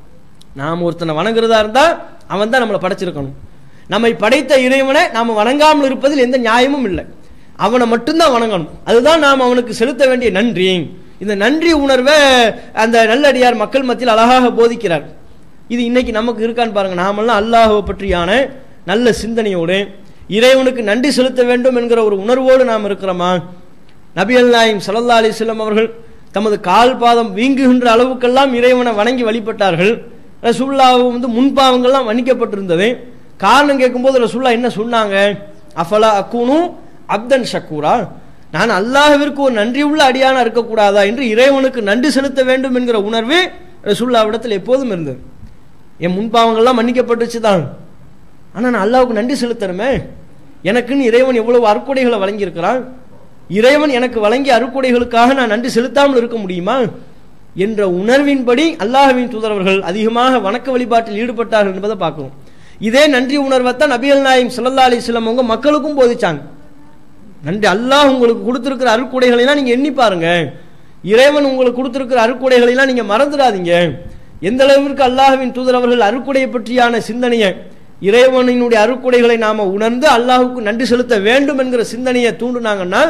நாம் ஒருத்தனை வணங்குறதா இருந்தா அவன் தான் நம்மளை படைச்சிருக்கணும் நம்மை படைத்த இறைவனை நாம வணங்காமல் இருப்பதில் எந்த நியாயமும் இல்லை அவனை மட்டும்தான் வணங்கணும் அதுதான் நாம் அவனுக்கு செலுத்த வேண்டிய நன்றி இந்த நன்றி உணர்வை அந்த நல்லடியார் மக்கள் மத்தியில் அழகாக போதிக்கிறார் இது இன்னைக்கு நமக்கு இருக்கான்னு பாருங்க நாமெல்லாம் அல்லாஹுவை பற்றியான நல்ல சிந்தனையோடு இறைவனுக்கு நன்றி செலுத்த வேண்டும் என்கிற ஒரு உணர்வோடு நாம் இருக்கிறோமா நபி அல் நாயிம் சல்லா அலிஸ்லாம் அவர்கள் தமது கால் பாதம் வீங்குகின்ற அளவுக்கெல்லாம் இறைவனை வணங்கி வழிபட்டார்கள் ரசூல்லாவு வந்து முன்பாவங்கள்லாம் வணிக்கப்பட்டிருந்தது காரணம் கேட்கும்போது ரசூல்லா என்ன சொன்னாங்க அஃபலா அக்கூனு அப்தன் ஷக்கூரா நான் அல்லாஹ்விற்கு ஒரு நன்றியுள்ள அடியானா இருக்கக்கூடாதா என்று இறைவனுக்கு நன்றி செலுத்த வேண்டும் என்கிற உணர்வு ரசூல்லாவிடத்தில் எப்போதும் இருந்தது என் முன்பாவங்கள்லாம் மன்னிக்கப்பட்டுச்சு தான் ஆனால் நான் அல்லாவுக்கு நன்றி செலுத்தணுமே எனக்குன்னு இறைவன் எவ்வளவு அருக்குடைகளை வழங்கியிருக்கிறான் இறைவன் எனக்கு வழங்கிய அருக்குடைகளுக்காக நான் நன்றி செலுத்தாமல் இருக்க முடியுமா என்ற உணர்வின்படி அல்லாஹ்வின் தூதரவர்கள் அதிகமாக வணக்க வழிபாட்டில் ஈடுபட்டார்கள் என்பதை பார்க்கணும் இதே நன்றி உணர்வை தான் நபிகள் நாயம் சல்லா அலிஸ்லாம் அவங்க மக்களுக்கும் போதிச்சாங்க நன்றி அல்லாஹ் உங்களுக்கு கொடுத்திருக்கிற அருக்குடைகளை எல்லாம் நீங்க எண்ணி பாருங்க இறைவன் உங்களுக்கு கொடுத்திருக்கிற அருக்குடைகளை எல்லாம் நீங்க மறந்துடாதீங்க எந்த அளவிற்கு அல்லாஹ்வின் தூதர் அவர்கள் அருக்குடையை பற்றியான சிந்தனையை இறைவனினுடைய அருக்குடைகளை நாம உணர்ந்து அல்லாஹுக்கு நன்றி செலுத்த வேண்டும் என்கிற சிந்தனையை தூண்டுனாங்கன்னா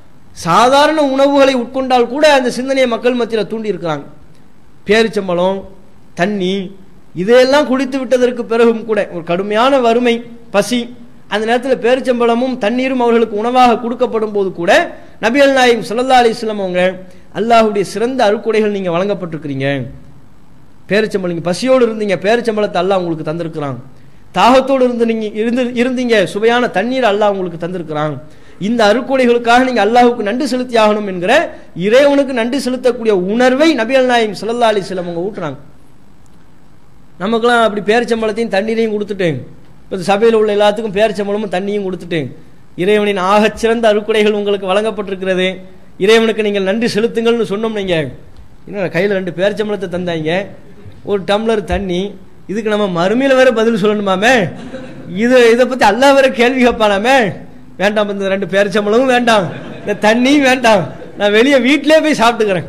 சாதாரண உணவுகளை உட்கொண்டால் கூட அந்த சிந்தனையை மக்கள் மத்தியில் தூண்டி இருக்கிறாங்க பேரிச்சம்பழம் தண்ணி இதையெல்லாம் குடித்து விட்டதற்கு பிறகும் கூட ஒரு கடுமையான வறுமை பசி அந்த நேரத்தில் பேரிச்சம்பழமும் தண்ணீரும் அவர்களுக்கு உணவாக கொடுக்கப்படும் போது கூட நபிகள் நாயம் சல்லா அலிஸ்லாம் அவங்க அல்லாஹுடைய சிறந்த அருக்குடைகள் நீங்க வழங்கப்பட்டிருக்கிறீங்க பேரிச்சம்பழம் நீங்க பசியோடு இருந்தீங்க பேரிச்சம்பழத்தை அல்லாஹ் உங்களுக்கு தந்திருக்கிறான் தாகத்தோடு இருந்து நீங்க இருந்து இருந்தீங்க சுவையான தண்ணீர் அல்லாஹ் உங்களுக்கு தந்திருக்கிறான் இந்த அருக்கொடைகளுக்காக நீங்க அல்லாஹுக்கு நன்றி செலுத்தி ஆகணும் என்கிற இறைவனுக்கு நன்றி செலுத்தக்கூடிய உணர்வை நபிகள் நாயம் சல்லா அலிஸ்லாம் அவங்க ஊட்டுறாங்க நமக்கெல்லாம் அப்படி பேரிச்சம்பழத்தையும் தண்ணீரையும் கொடுத்துட்டு இப்போ சபையில் உள்ள எல்லாத்துக்கும் பேரிச்சம்பழமும் தண்ணியும் கொடுத்துட்டு இறைவனின் ஆகச்சிறந்த அருக்குடைகள் உங்களுக்கு வழங்கப்பட்டிருக்கிறது இறைவனுக்கு நீங்கள் நன்றி செலுத்துங்கள்னு சொன்னோம் நீங்க என்ன கையில் ரெண்டு பேரிச்சம்பழத்தை தந்தாங்க ஒரு டம்ளர் தண்ணி இதுக்கு நம்ம மறுமையில வேற பதில் சொல்லணுமாமே இது இதை பத்தி அல்லாஹ் வேற கேள்வி கேட்பானாமே வேண்டாம் இந்த ரெண்டு பேரிச்சம்பழமும் வேண்டாம் இந்த தண்ணியும் வேண்டாம் நான் வெளியே வீட்டிலே போய் சாப்பிட்டுக்கிறேன்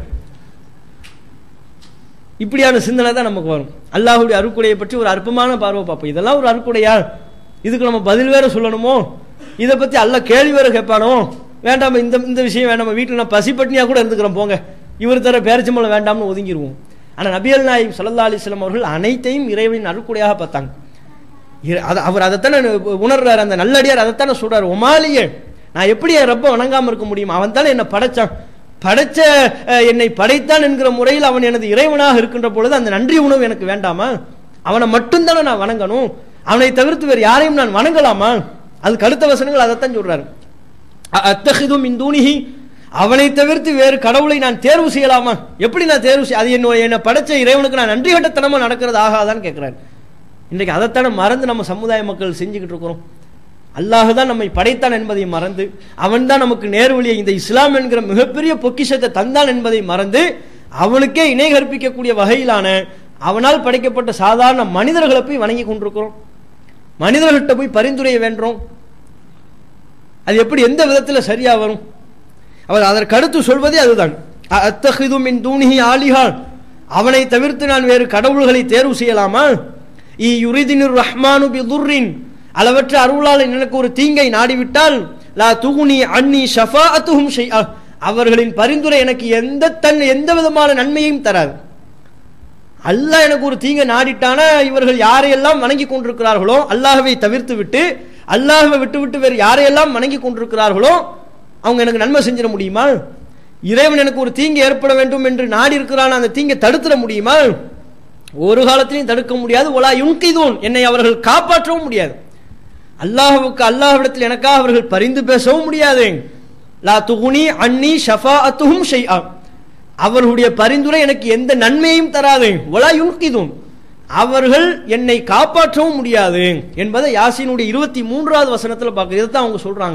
இப்படியான சிந்தனை தான் நமக்கு வரும் அல்லாஹுடைய அருக்குடையை பற்றி ஒரு அற்பமான பார்வை பார்ப்போம் இதெல்லாம் ஒரு அருக்குடையா இதுக்கு நம்ம பதில் வேற சொல்லணுமோ இதை பத்தி அல்லாஹ் கேள்வி வேற கேட்பானோ வேண்டாம் இந்த இந்த விஷயம் வேண்டாம் வீட்டில் நான் பசி பட்டினியா கூட இருந்துக்கிறோம் போங்க இவர் தர பேரிச்சம்பளம் வேண்டாம்னு ஒதுங்கிடுவோம் ஆனா நபியல் நாயிம் சல்லா அலிஸ்லாம் அவர்கள் அனைத்தையும் இறைவனின் அருக்குடையாக பார்த்தாங்க இர- அத- அவர் அதைத்தானே உணர்றாரு அந்த நல்லடியார் அதைத்தானே சொல்றாரு ஒமாலியே நான் எப்படி என் ரப்ப வணங்காம இருக்க முடியும் அவன் தானே என்னை படைச்சான் படைச்ச அஹ், என்னை படைத்தான் என்கிற முறையில் அவன் எனது இறைவனாக இருக்கின்ற பொழுது அந்த நன்றி உணவு எனக்கு வேண்டாமா அவனை மட்டும்தானே நான் வணங்கணும் அவனை தவிர்த்து வேறு யாரையும் நான் வணங்கலாமா அதுக்கு அடுத்த வசனங்கள் அதைத்தான் சொல்றாரு அ- அத்தஹிது மின் தூணிஹி அவனை தவிர்த்து வேறு கடவுளை நான் தேர்வு செய்யலாமா எப்படி நான் தேர்வு செய்ய அது என்ன என்னை படைச்ச இறைவனுக்கு நான் நன்றி கட்டத்தனமா நடக்கிறது ஆகாதான்னு கேட்கிறாரு இன்றைக்கு அதைத்தானே மறந்து நம்ம சமுதாய மக்கள் செஞ்சுக்கிட்டு இருக்கிறோம் அல்லாஹ் தான் நம்மை படைத்தான் என்பதை மறந்து அவன் தான் நமக்கு நேர்வழியை இந்த இஸ்லாம் என்கிற மிகப்பெரிய பொக்கிஷத்தை தந்தான் என்பதை மறந்து அவனுக்கே இணை கற்பிக்கக்கூடிய வகையிலான அவனால் படைக்கப்பட்ட சாதாரண மனிதர்களை போய் வணங்கி கொண்டிருக்கிறோம் மனிதர்கள்ட்ட போய் பரிந்துரைய வேண்டுறோம் அது எப்படி எந்த விதத்தில் சரியா வரும் அவர் அதற்கு அடுத்து சொல்வதே அதுதான் அ- அத்தஹிது மின் தூணிஹி ஆலிஹா அவனை தவிர்த்து நான் வேறு கடவுள்களை தேர்வு செய்யலாமா இ யுரிதினுர் ரஹ்மானு பி துர்ரின் அளவற்ற அருளால் எனக்கு ஒரு தீங்கை நாடிவிட்டால் லா துகுனி அன்னி ஷஃபாஅத்துஹும் ஷைஆ அவர்களின் பரிந்துரை எனக்கு எந்த தன் எந்த விதமான நன்மையையும் தராது அல்லாஹ் எனக்கு ஒரு தீங்கை நாடிட்டானா இவர்கள் யாரையெல்லாம் வணங்கி கொண்டிருக்கிறார்களோ அல்லாஹ்வை தவிர்த்து விட்டு அல்லாஹ்வை விட்டு விட்டு வேறு யாரையெல்லாம் வணங்கி கொண்டிருக்கிறார்களோ அவங்க எனக்கு நன்மை செஞ்சிட முடியுமா இறைவன் எனக்கு ஒரு தீங்கு ஏற்பட வேண்டும் என்று நாடி இருக்கிறான் அந்த தீங்கை தடுத்துட முடியுமா ஒரு காலத்திலையும் தடுக்க முடியாது ஒலா யுன்கிதூன் என்னை அவர்கள் காப்பாற்றவும் முடியாது அல்லாஹ்வுக்கு அல்லாஹ்விடத்தில் எனக்காக அவர்கள் பரிந்து பேசவும் முடியாது லா துகுனி அன்னி ஷஃபாஅத்துஹும் ஷைஆ அவர்களுடைய பரிந்துரை எனக்கு எந்த நன்மையும் தராது ஒலா யுன்கிதுன் அவர்கள் என்னை காப்பாற்றவும் முடியாது என்பதை யாசினுடைய இருபத்தி மூன்றாவது வசனத்தில் பார்க்க இதைத்தான் அவங்க சொல்றாங்க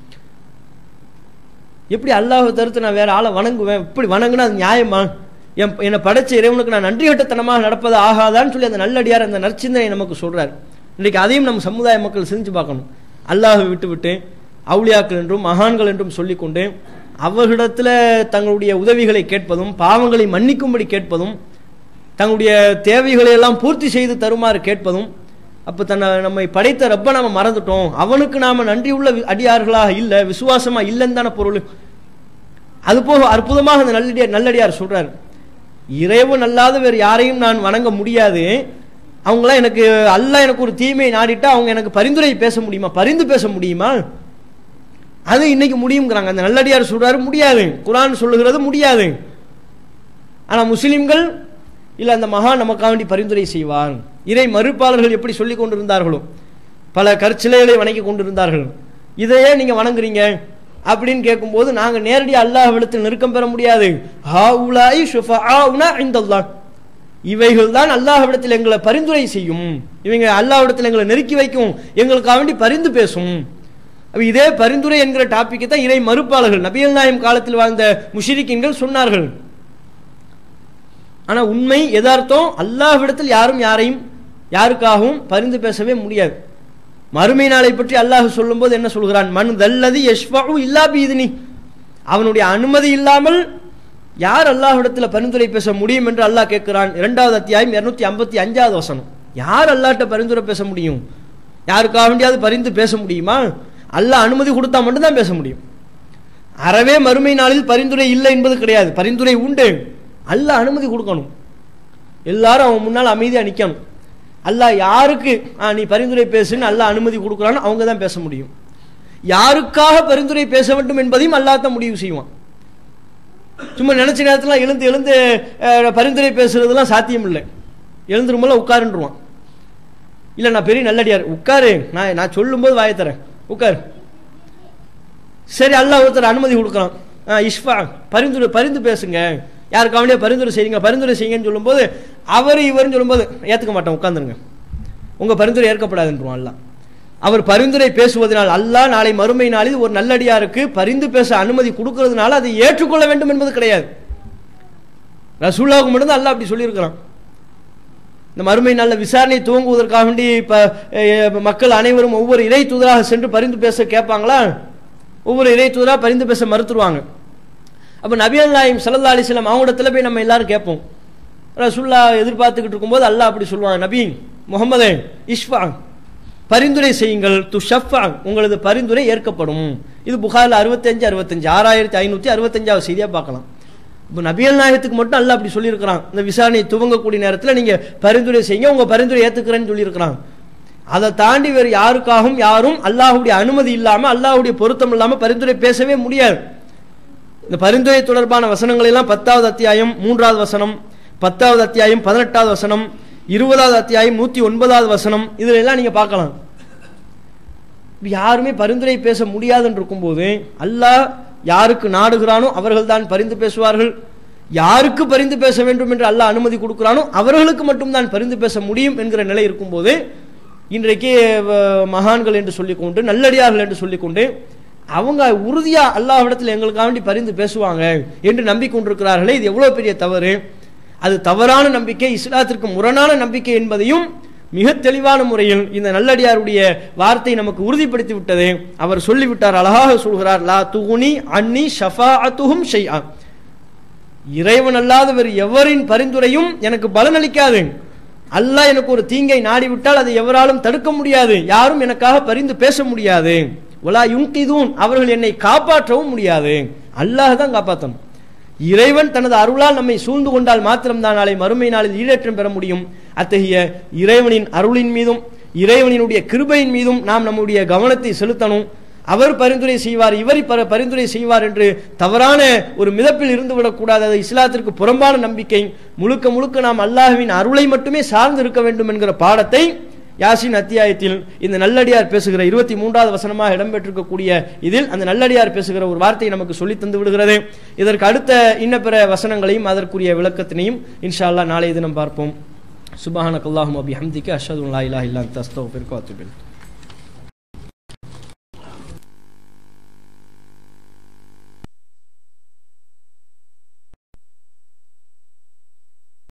எப்படி அல்லாஹ் தவிர்த்து நான் வேற ஆளை வணங்குவேன் இப்படி வணங்குனா அது நியாயமா என் என்னை படைச்ச இறைவனுக்கு நான் நன்றி கட்டத்தனமாக நடப்பது ஆகாதான்னு சொல்லி அந்த நல்லடியார் அந்த நற்சிந்தனை நமக்கு சொல்றார் இன்றைக்கு அதையும் நம்ம சமுதாய மக்கள் செஞ்சு பார்க்கணும் அல்லாஹை விட்டு விட்டு அவுளியாக்கள் என்றும் மகான்கள் என்றும் சொல்லிக்கொண்டு அவர்களிடத்துல தங்களுடைய உதவிகளை கேட்பதும் பாவங்களை மன்னிக்கும்படி கேட்பதும் தங்களுடைய தேவைகளை எல்லாம் பூர்த்தி செய்து தருமாறு கேட்பதும் அப்ப தன்னை நம்மை படைத்த ரப்ப நாம மறந்துட்டோம் அவனுக்கு நாம நன்றி உள்ள வி- அடியார்களாக இல்ல விசுவாசமா இல்லைன்னு தானே பொருள் அது போக அற்புதமாக அந்த நல்லடியார் நல்லடியார் சொல்றாரு இறைவன் அல்லாத வேறு யாரையும் நான் வணங்க முடியாது அவங்களாம் எனக்கு அல்லாஹ் எனக்கு ஒரு தீமையை நாடிட்டா அவங்க எனக்கு பரிந்துரை பேச முடியுமா பரிந்து பேச முடியுமா அது இன்னைக்கு முடியுங்கிறாங்க அந்த நல்லடியார் சொல்றாரு முடியாது குர்ஆன் சொல்லுகிறது முடியாது ஆனா முஸ்லிம்கள் இல்ல அந்த மகா நமக்காக வேண்டி பரிந்துரை செய்வார் இறை மறுப்பாளர்கள் எப்படி சொல்லிக் கொண்டிருந்தார்களோ பல கற்சிலைகளை வணங்கி கொண்டிருந்தார்கள் இதையே நீங்க வணங்குறீங்க அப்படின்னு கேட்கும்போது நாங்க நேரடியா அல்லாஹ்விடத்தில் நெருக்கம் பெற முடியாது ஹாஉலாஇ ஷுஃபஆஉனா இந்தல்லாஹ் இவைகள் தான் அல்லாஹ்விடத்தில் எங்களை பரிந்துரை செய்யும் இவங்க அல்லாஹ்விடத்தில் எங்களை நெருக்கி வைக்கும் எங்களுக்காக வேண்டி பரிந்து பேசும் அப்ப இதே பரிந்துரை என்கிற டாபிக்கை தான் இறை மறுப்பாளர்கள் நபிகள் நாயம் காலத்தில் வாழ்ந்த முஷிரிக்கின்கள் சொன்னார்கள் ஆனா உண்மை எதார்த்தம் அல்லாஹ்விடத்தில் யாரும் யாரையும் யாருக்காகவும் பரிந்து பேசவே முடியாது மறுமை நாளை பற்றி அல்லாஹ் சொல்லும்போது என்ன சொல்கிறான் மன் தல்லதி யஷ்ஃபஉ இல்லா பீதினி அவனுடைய அனுமதி இல்லாமல் யார் அல்லாஹ்விடத்தில் பரிந்துரை பேச முடியும் என்று அல்லாஹ் கேட்கிறான் இரண்டாவது அத்தியாயம் இருநூத்தி ஐம்பத்தி அஞ்சாவது வசனம் யார் அல்லாஹ்ட்ட பரிந்துரை பேச முடியும் யாருக்காக வேண்டியாவது பரிந்து பேச முடியுமா அல்லாஹ் அனுமதி கொடுத்தா மட்டும்தான் பேச முடியும் அறவே மறுமை நாளில் பரிந்துரை இல்லை என்பது கிடையாது பரிந்துரை உண்டு அல்லாஹ் அனுமதி கொடுக்கணும் எல்லாரும் அவன் முன்னால் அமைதியா நிக்கணும் அல்லாஹ் யாருக்கு ஆ, நீ பரிந்துரை பேசுன்னு அல்லாஹ் அனுமதி கொடுக்குறான்னு அவங்க தான் பேச முடியும் யாருக்காக பரிந்துரை பேச வேண்டும் என்பதையும் அல்லாஹ் தான் முடிவு செய்வான் சும்மா நினைச்ச நேரத்துல எழுந்து எழுந்து அஹ், பரிந்துரை பேசுறதுலாம் சாத்தியம் இல்லை எழுந்துரும்போல உட்காருன்றுவான் இல்ல நான் பெரிய நல்லடியார் உட்காரு நான் நான் சொல்லும்போது வாயை தரேன் உட்காரு சரி அல்லாஹ் ஒருத்தர் அனுமதி கொடுக்கலாம் ஆ, இஷ்ஃபா பரிந்துரை பரிந்து பேசுங்க யாருக்கு அவனே பரிந்துரை செய்யுங்க பரிந்துரை செய்யுங்கன்னு சொல்லும்போது அவர் இவர்னு சொல்லும்போது ஏத்துக்க மாட்டோம் உட்காந்துருங்க உங்க பரிந்துரை ஏற்கப்படாதுன்றான் அல்லாஹ் அவர் பரிந்துரை பேசுவதனால் அல்லாஹ் நாளை மறுமை நாளில் ஒரு நல்லடியாருக்கு பரிந்து பேச அனுமதி கொடுக்கறதுனால அதை ஏற்றுக்கொள்ள வேண்டும் என்பது கிடையாது ரசூல்லாவுக்கு மட்டும்தான் அல்லாஹ் அப்படி சொல்லியிருக்கிறான் இந்த மறுமை நாளில் விசாரணை துவங்குவதற்காக வேண்டி இப்ப அஹ், மக்கள் அனைவரும் ஒவ்வொரு இறை தூதராக சென்று பரிந்து பேச கேட்பாங்களா ஒவ்வொரு இறை தூதராக பரிந்து பேச மறுத்துருவாங்க அப்ப நபியல் நாயம் சல்லா அலிஸ்லாம் அவங்களிடத்துல போய் நம்ம எல்லாரும் கேட்போம் ரசுல்லா எதிர்பார்த்துக்கிட்டு இருக்கும்போது அல்லாஹ் அப்படி சொல்லுவாங்க நபி முகமதே இஷ்வா பரிந்துரை செய்யுங்கள் து ஷஃபா உங்களது பரிந்துரை ஏற்கப்படும் இது புகாரில் அறுபத்தஞ்சு அறுபத்தஞ்சு ஆறாயிரத்தி ஐநூற்றி அறுபத்தஞ்சாவது செய்தியாக பார்க்கலாம் இப்போ நபியல் நாயகத்துக்கு மட்டும் அல்லாஹ் அப்படி சொல்லியிருக்கிறான் இந்த விசாரணை துவங்கக்கூடிய நேரத்தில் நீங்க பரிந்துரை செய்யுங்க உங்க பரிந்துரை ஏத்துக்கிறேன்னு சொல்லியிருக்கிறான் அதை தாண்டி வேறு யாருக்காகவும் யாரும் அல்லாஹ்வுடைய அனுமதி இல்லாம அல்லாஹ்வுடைய பொருத்தம் இல்லாம பரிந்துரை பேசவே முடியாது இந்த பரிந்துரை தொடர்பான வசனங்கள் எல்லாம் பத்தாவது அத்தியாயம் மூன்றாவது வசனம் பத்தாவது அத்தியாயம் பதினெட்டாவது வசனம் இருபதாவது அத்தியாயம் நூத்தி ஒன்பதாவது வசனம் இதுல எல்லாம் நீங்க பார்க்கலாம் இப்ப யாருமே பரிந்துரை பேச முடியாதுன்னு இருக்கும்போது அல்லாஹ் யாருக்கு நாடுகிறானோ அவர்கள் தான் பரிந்து பேசுவார்கள் யாருக்கு பரிந்து பேச வேண்டும் என்று அல்லாஹ் அனுமதி கொடுக்கிறானோ அவர்களுக்கு மட்டும்தான் பரிந்து பேச முடியும் என்கிற நிலை இருக்கும்போது இன்றைக்கு அஹ், மகான்கள் என்று சொல்லிக்கொண்டு நல்லடியார்கள் என்று சொல்லிக்கொண்டு அவங்க உறுதியா அல்லாஹ்விடத்தில் எங்களுக்காக வேண்டி பரிந்து பேசுவாங்க என்று நம்பிக்கொண்டிருக்கிறார்களே இது எவ்வளவு பெரிய தவறு அது தவறான நம்பிக்கை இஸ்லாத்திற்கு முரணான நம்பிக்கை என்பதையும் மிக தெளிவான முறையில் இந்த நல்லடியாருடைய வார்த்தை நமக்கு உறுதிப்படுத்தி விட்டது அவர் சொல்லிவிட்டார் அழகாக சொல்கிறார் லா துகுனி அன்னி ஷஃபாஅத்துஹும் ஷைஆ இறைவன் அல்லாத வேறு எவரின் பரிந்துரையும் எனக்கு பலனளிக்காது அல்லாஹ் எனக்கு ஒரு தீங்கை நாடிவிட்டால் அதை எவராலும் தடுக்க முடியாது யாரும் எனக்காக பரிந்து பேச முடியாது ஒலா யுங்கிதூன் அவர்கள் என்னை காப்பாற்றவும் முடியாது அல்லாஹ் தான் காப்பாற்றணும் இறைவன் தனது அருளால் நம்மை சூழ்ந்து கொண்டால் மாத்திரம்தான் நாளை மறுமை நாளில் ஈடேற்றம் பெற முடியும் அத்தகைய இறைவனின் அருளின் மீதும் இறைவனினுடைய கிருபையின் மீதும் நாம் நம்முடைய கவனத்தை செலுத்தணும் அவர் பரிந்துரை செய்வார் இவர் பர- பரிந்துரை செய்வார் என்று தவறான ஒரு மிதப்பில் இருந்து விடக்கூடாது அது இஸ்லாத்திற்கு புறம்பான நம்பிக்கை முழுக்க முழுக்க நாம் அல்லாஹ்வின் அருளை மட்டுமே சார்ந்து இருக்க வேண்டும் என்கிற பாடத்தை யாசின் அத்தியாயத்தில் இந்த நல்லடியார் பேசுகிற இருபத்தி மூன்றாவது வசனமாக இடம்பெற்றிருக்கக்கூடிய இதில் அந்த நல்லடியார் பேசுகிற ஒரு வார்த்தையை நமக்கு சொல்லி தந்து விடுகிறது இதற்கு அடுத்த இன்ன பிற வசனங்களையும் அதற்குரிய விளக்கத்தினையும் இன்ஷா அல்லாஹ் நாளைய தினம் பார்ப்போம் சுபஹானக்கல்லாஹும் அபி ஹம்திக்கு அஷது லா இலாஹ இல்லா அன்த அஸ்தக்ஃபிருக்க வ அத்தூபு இலைக்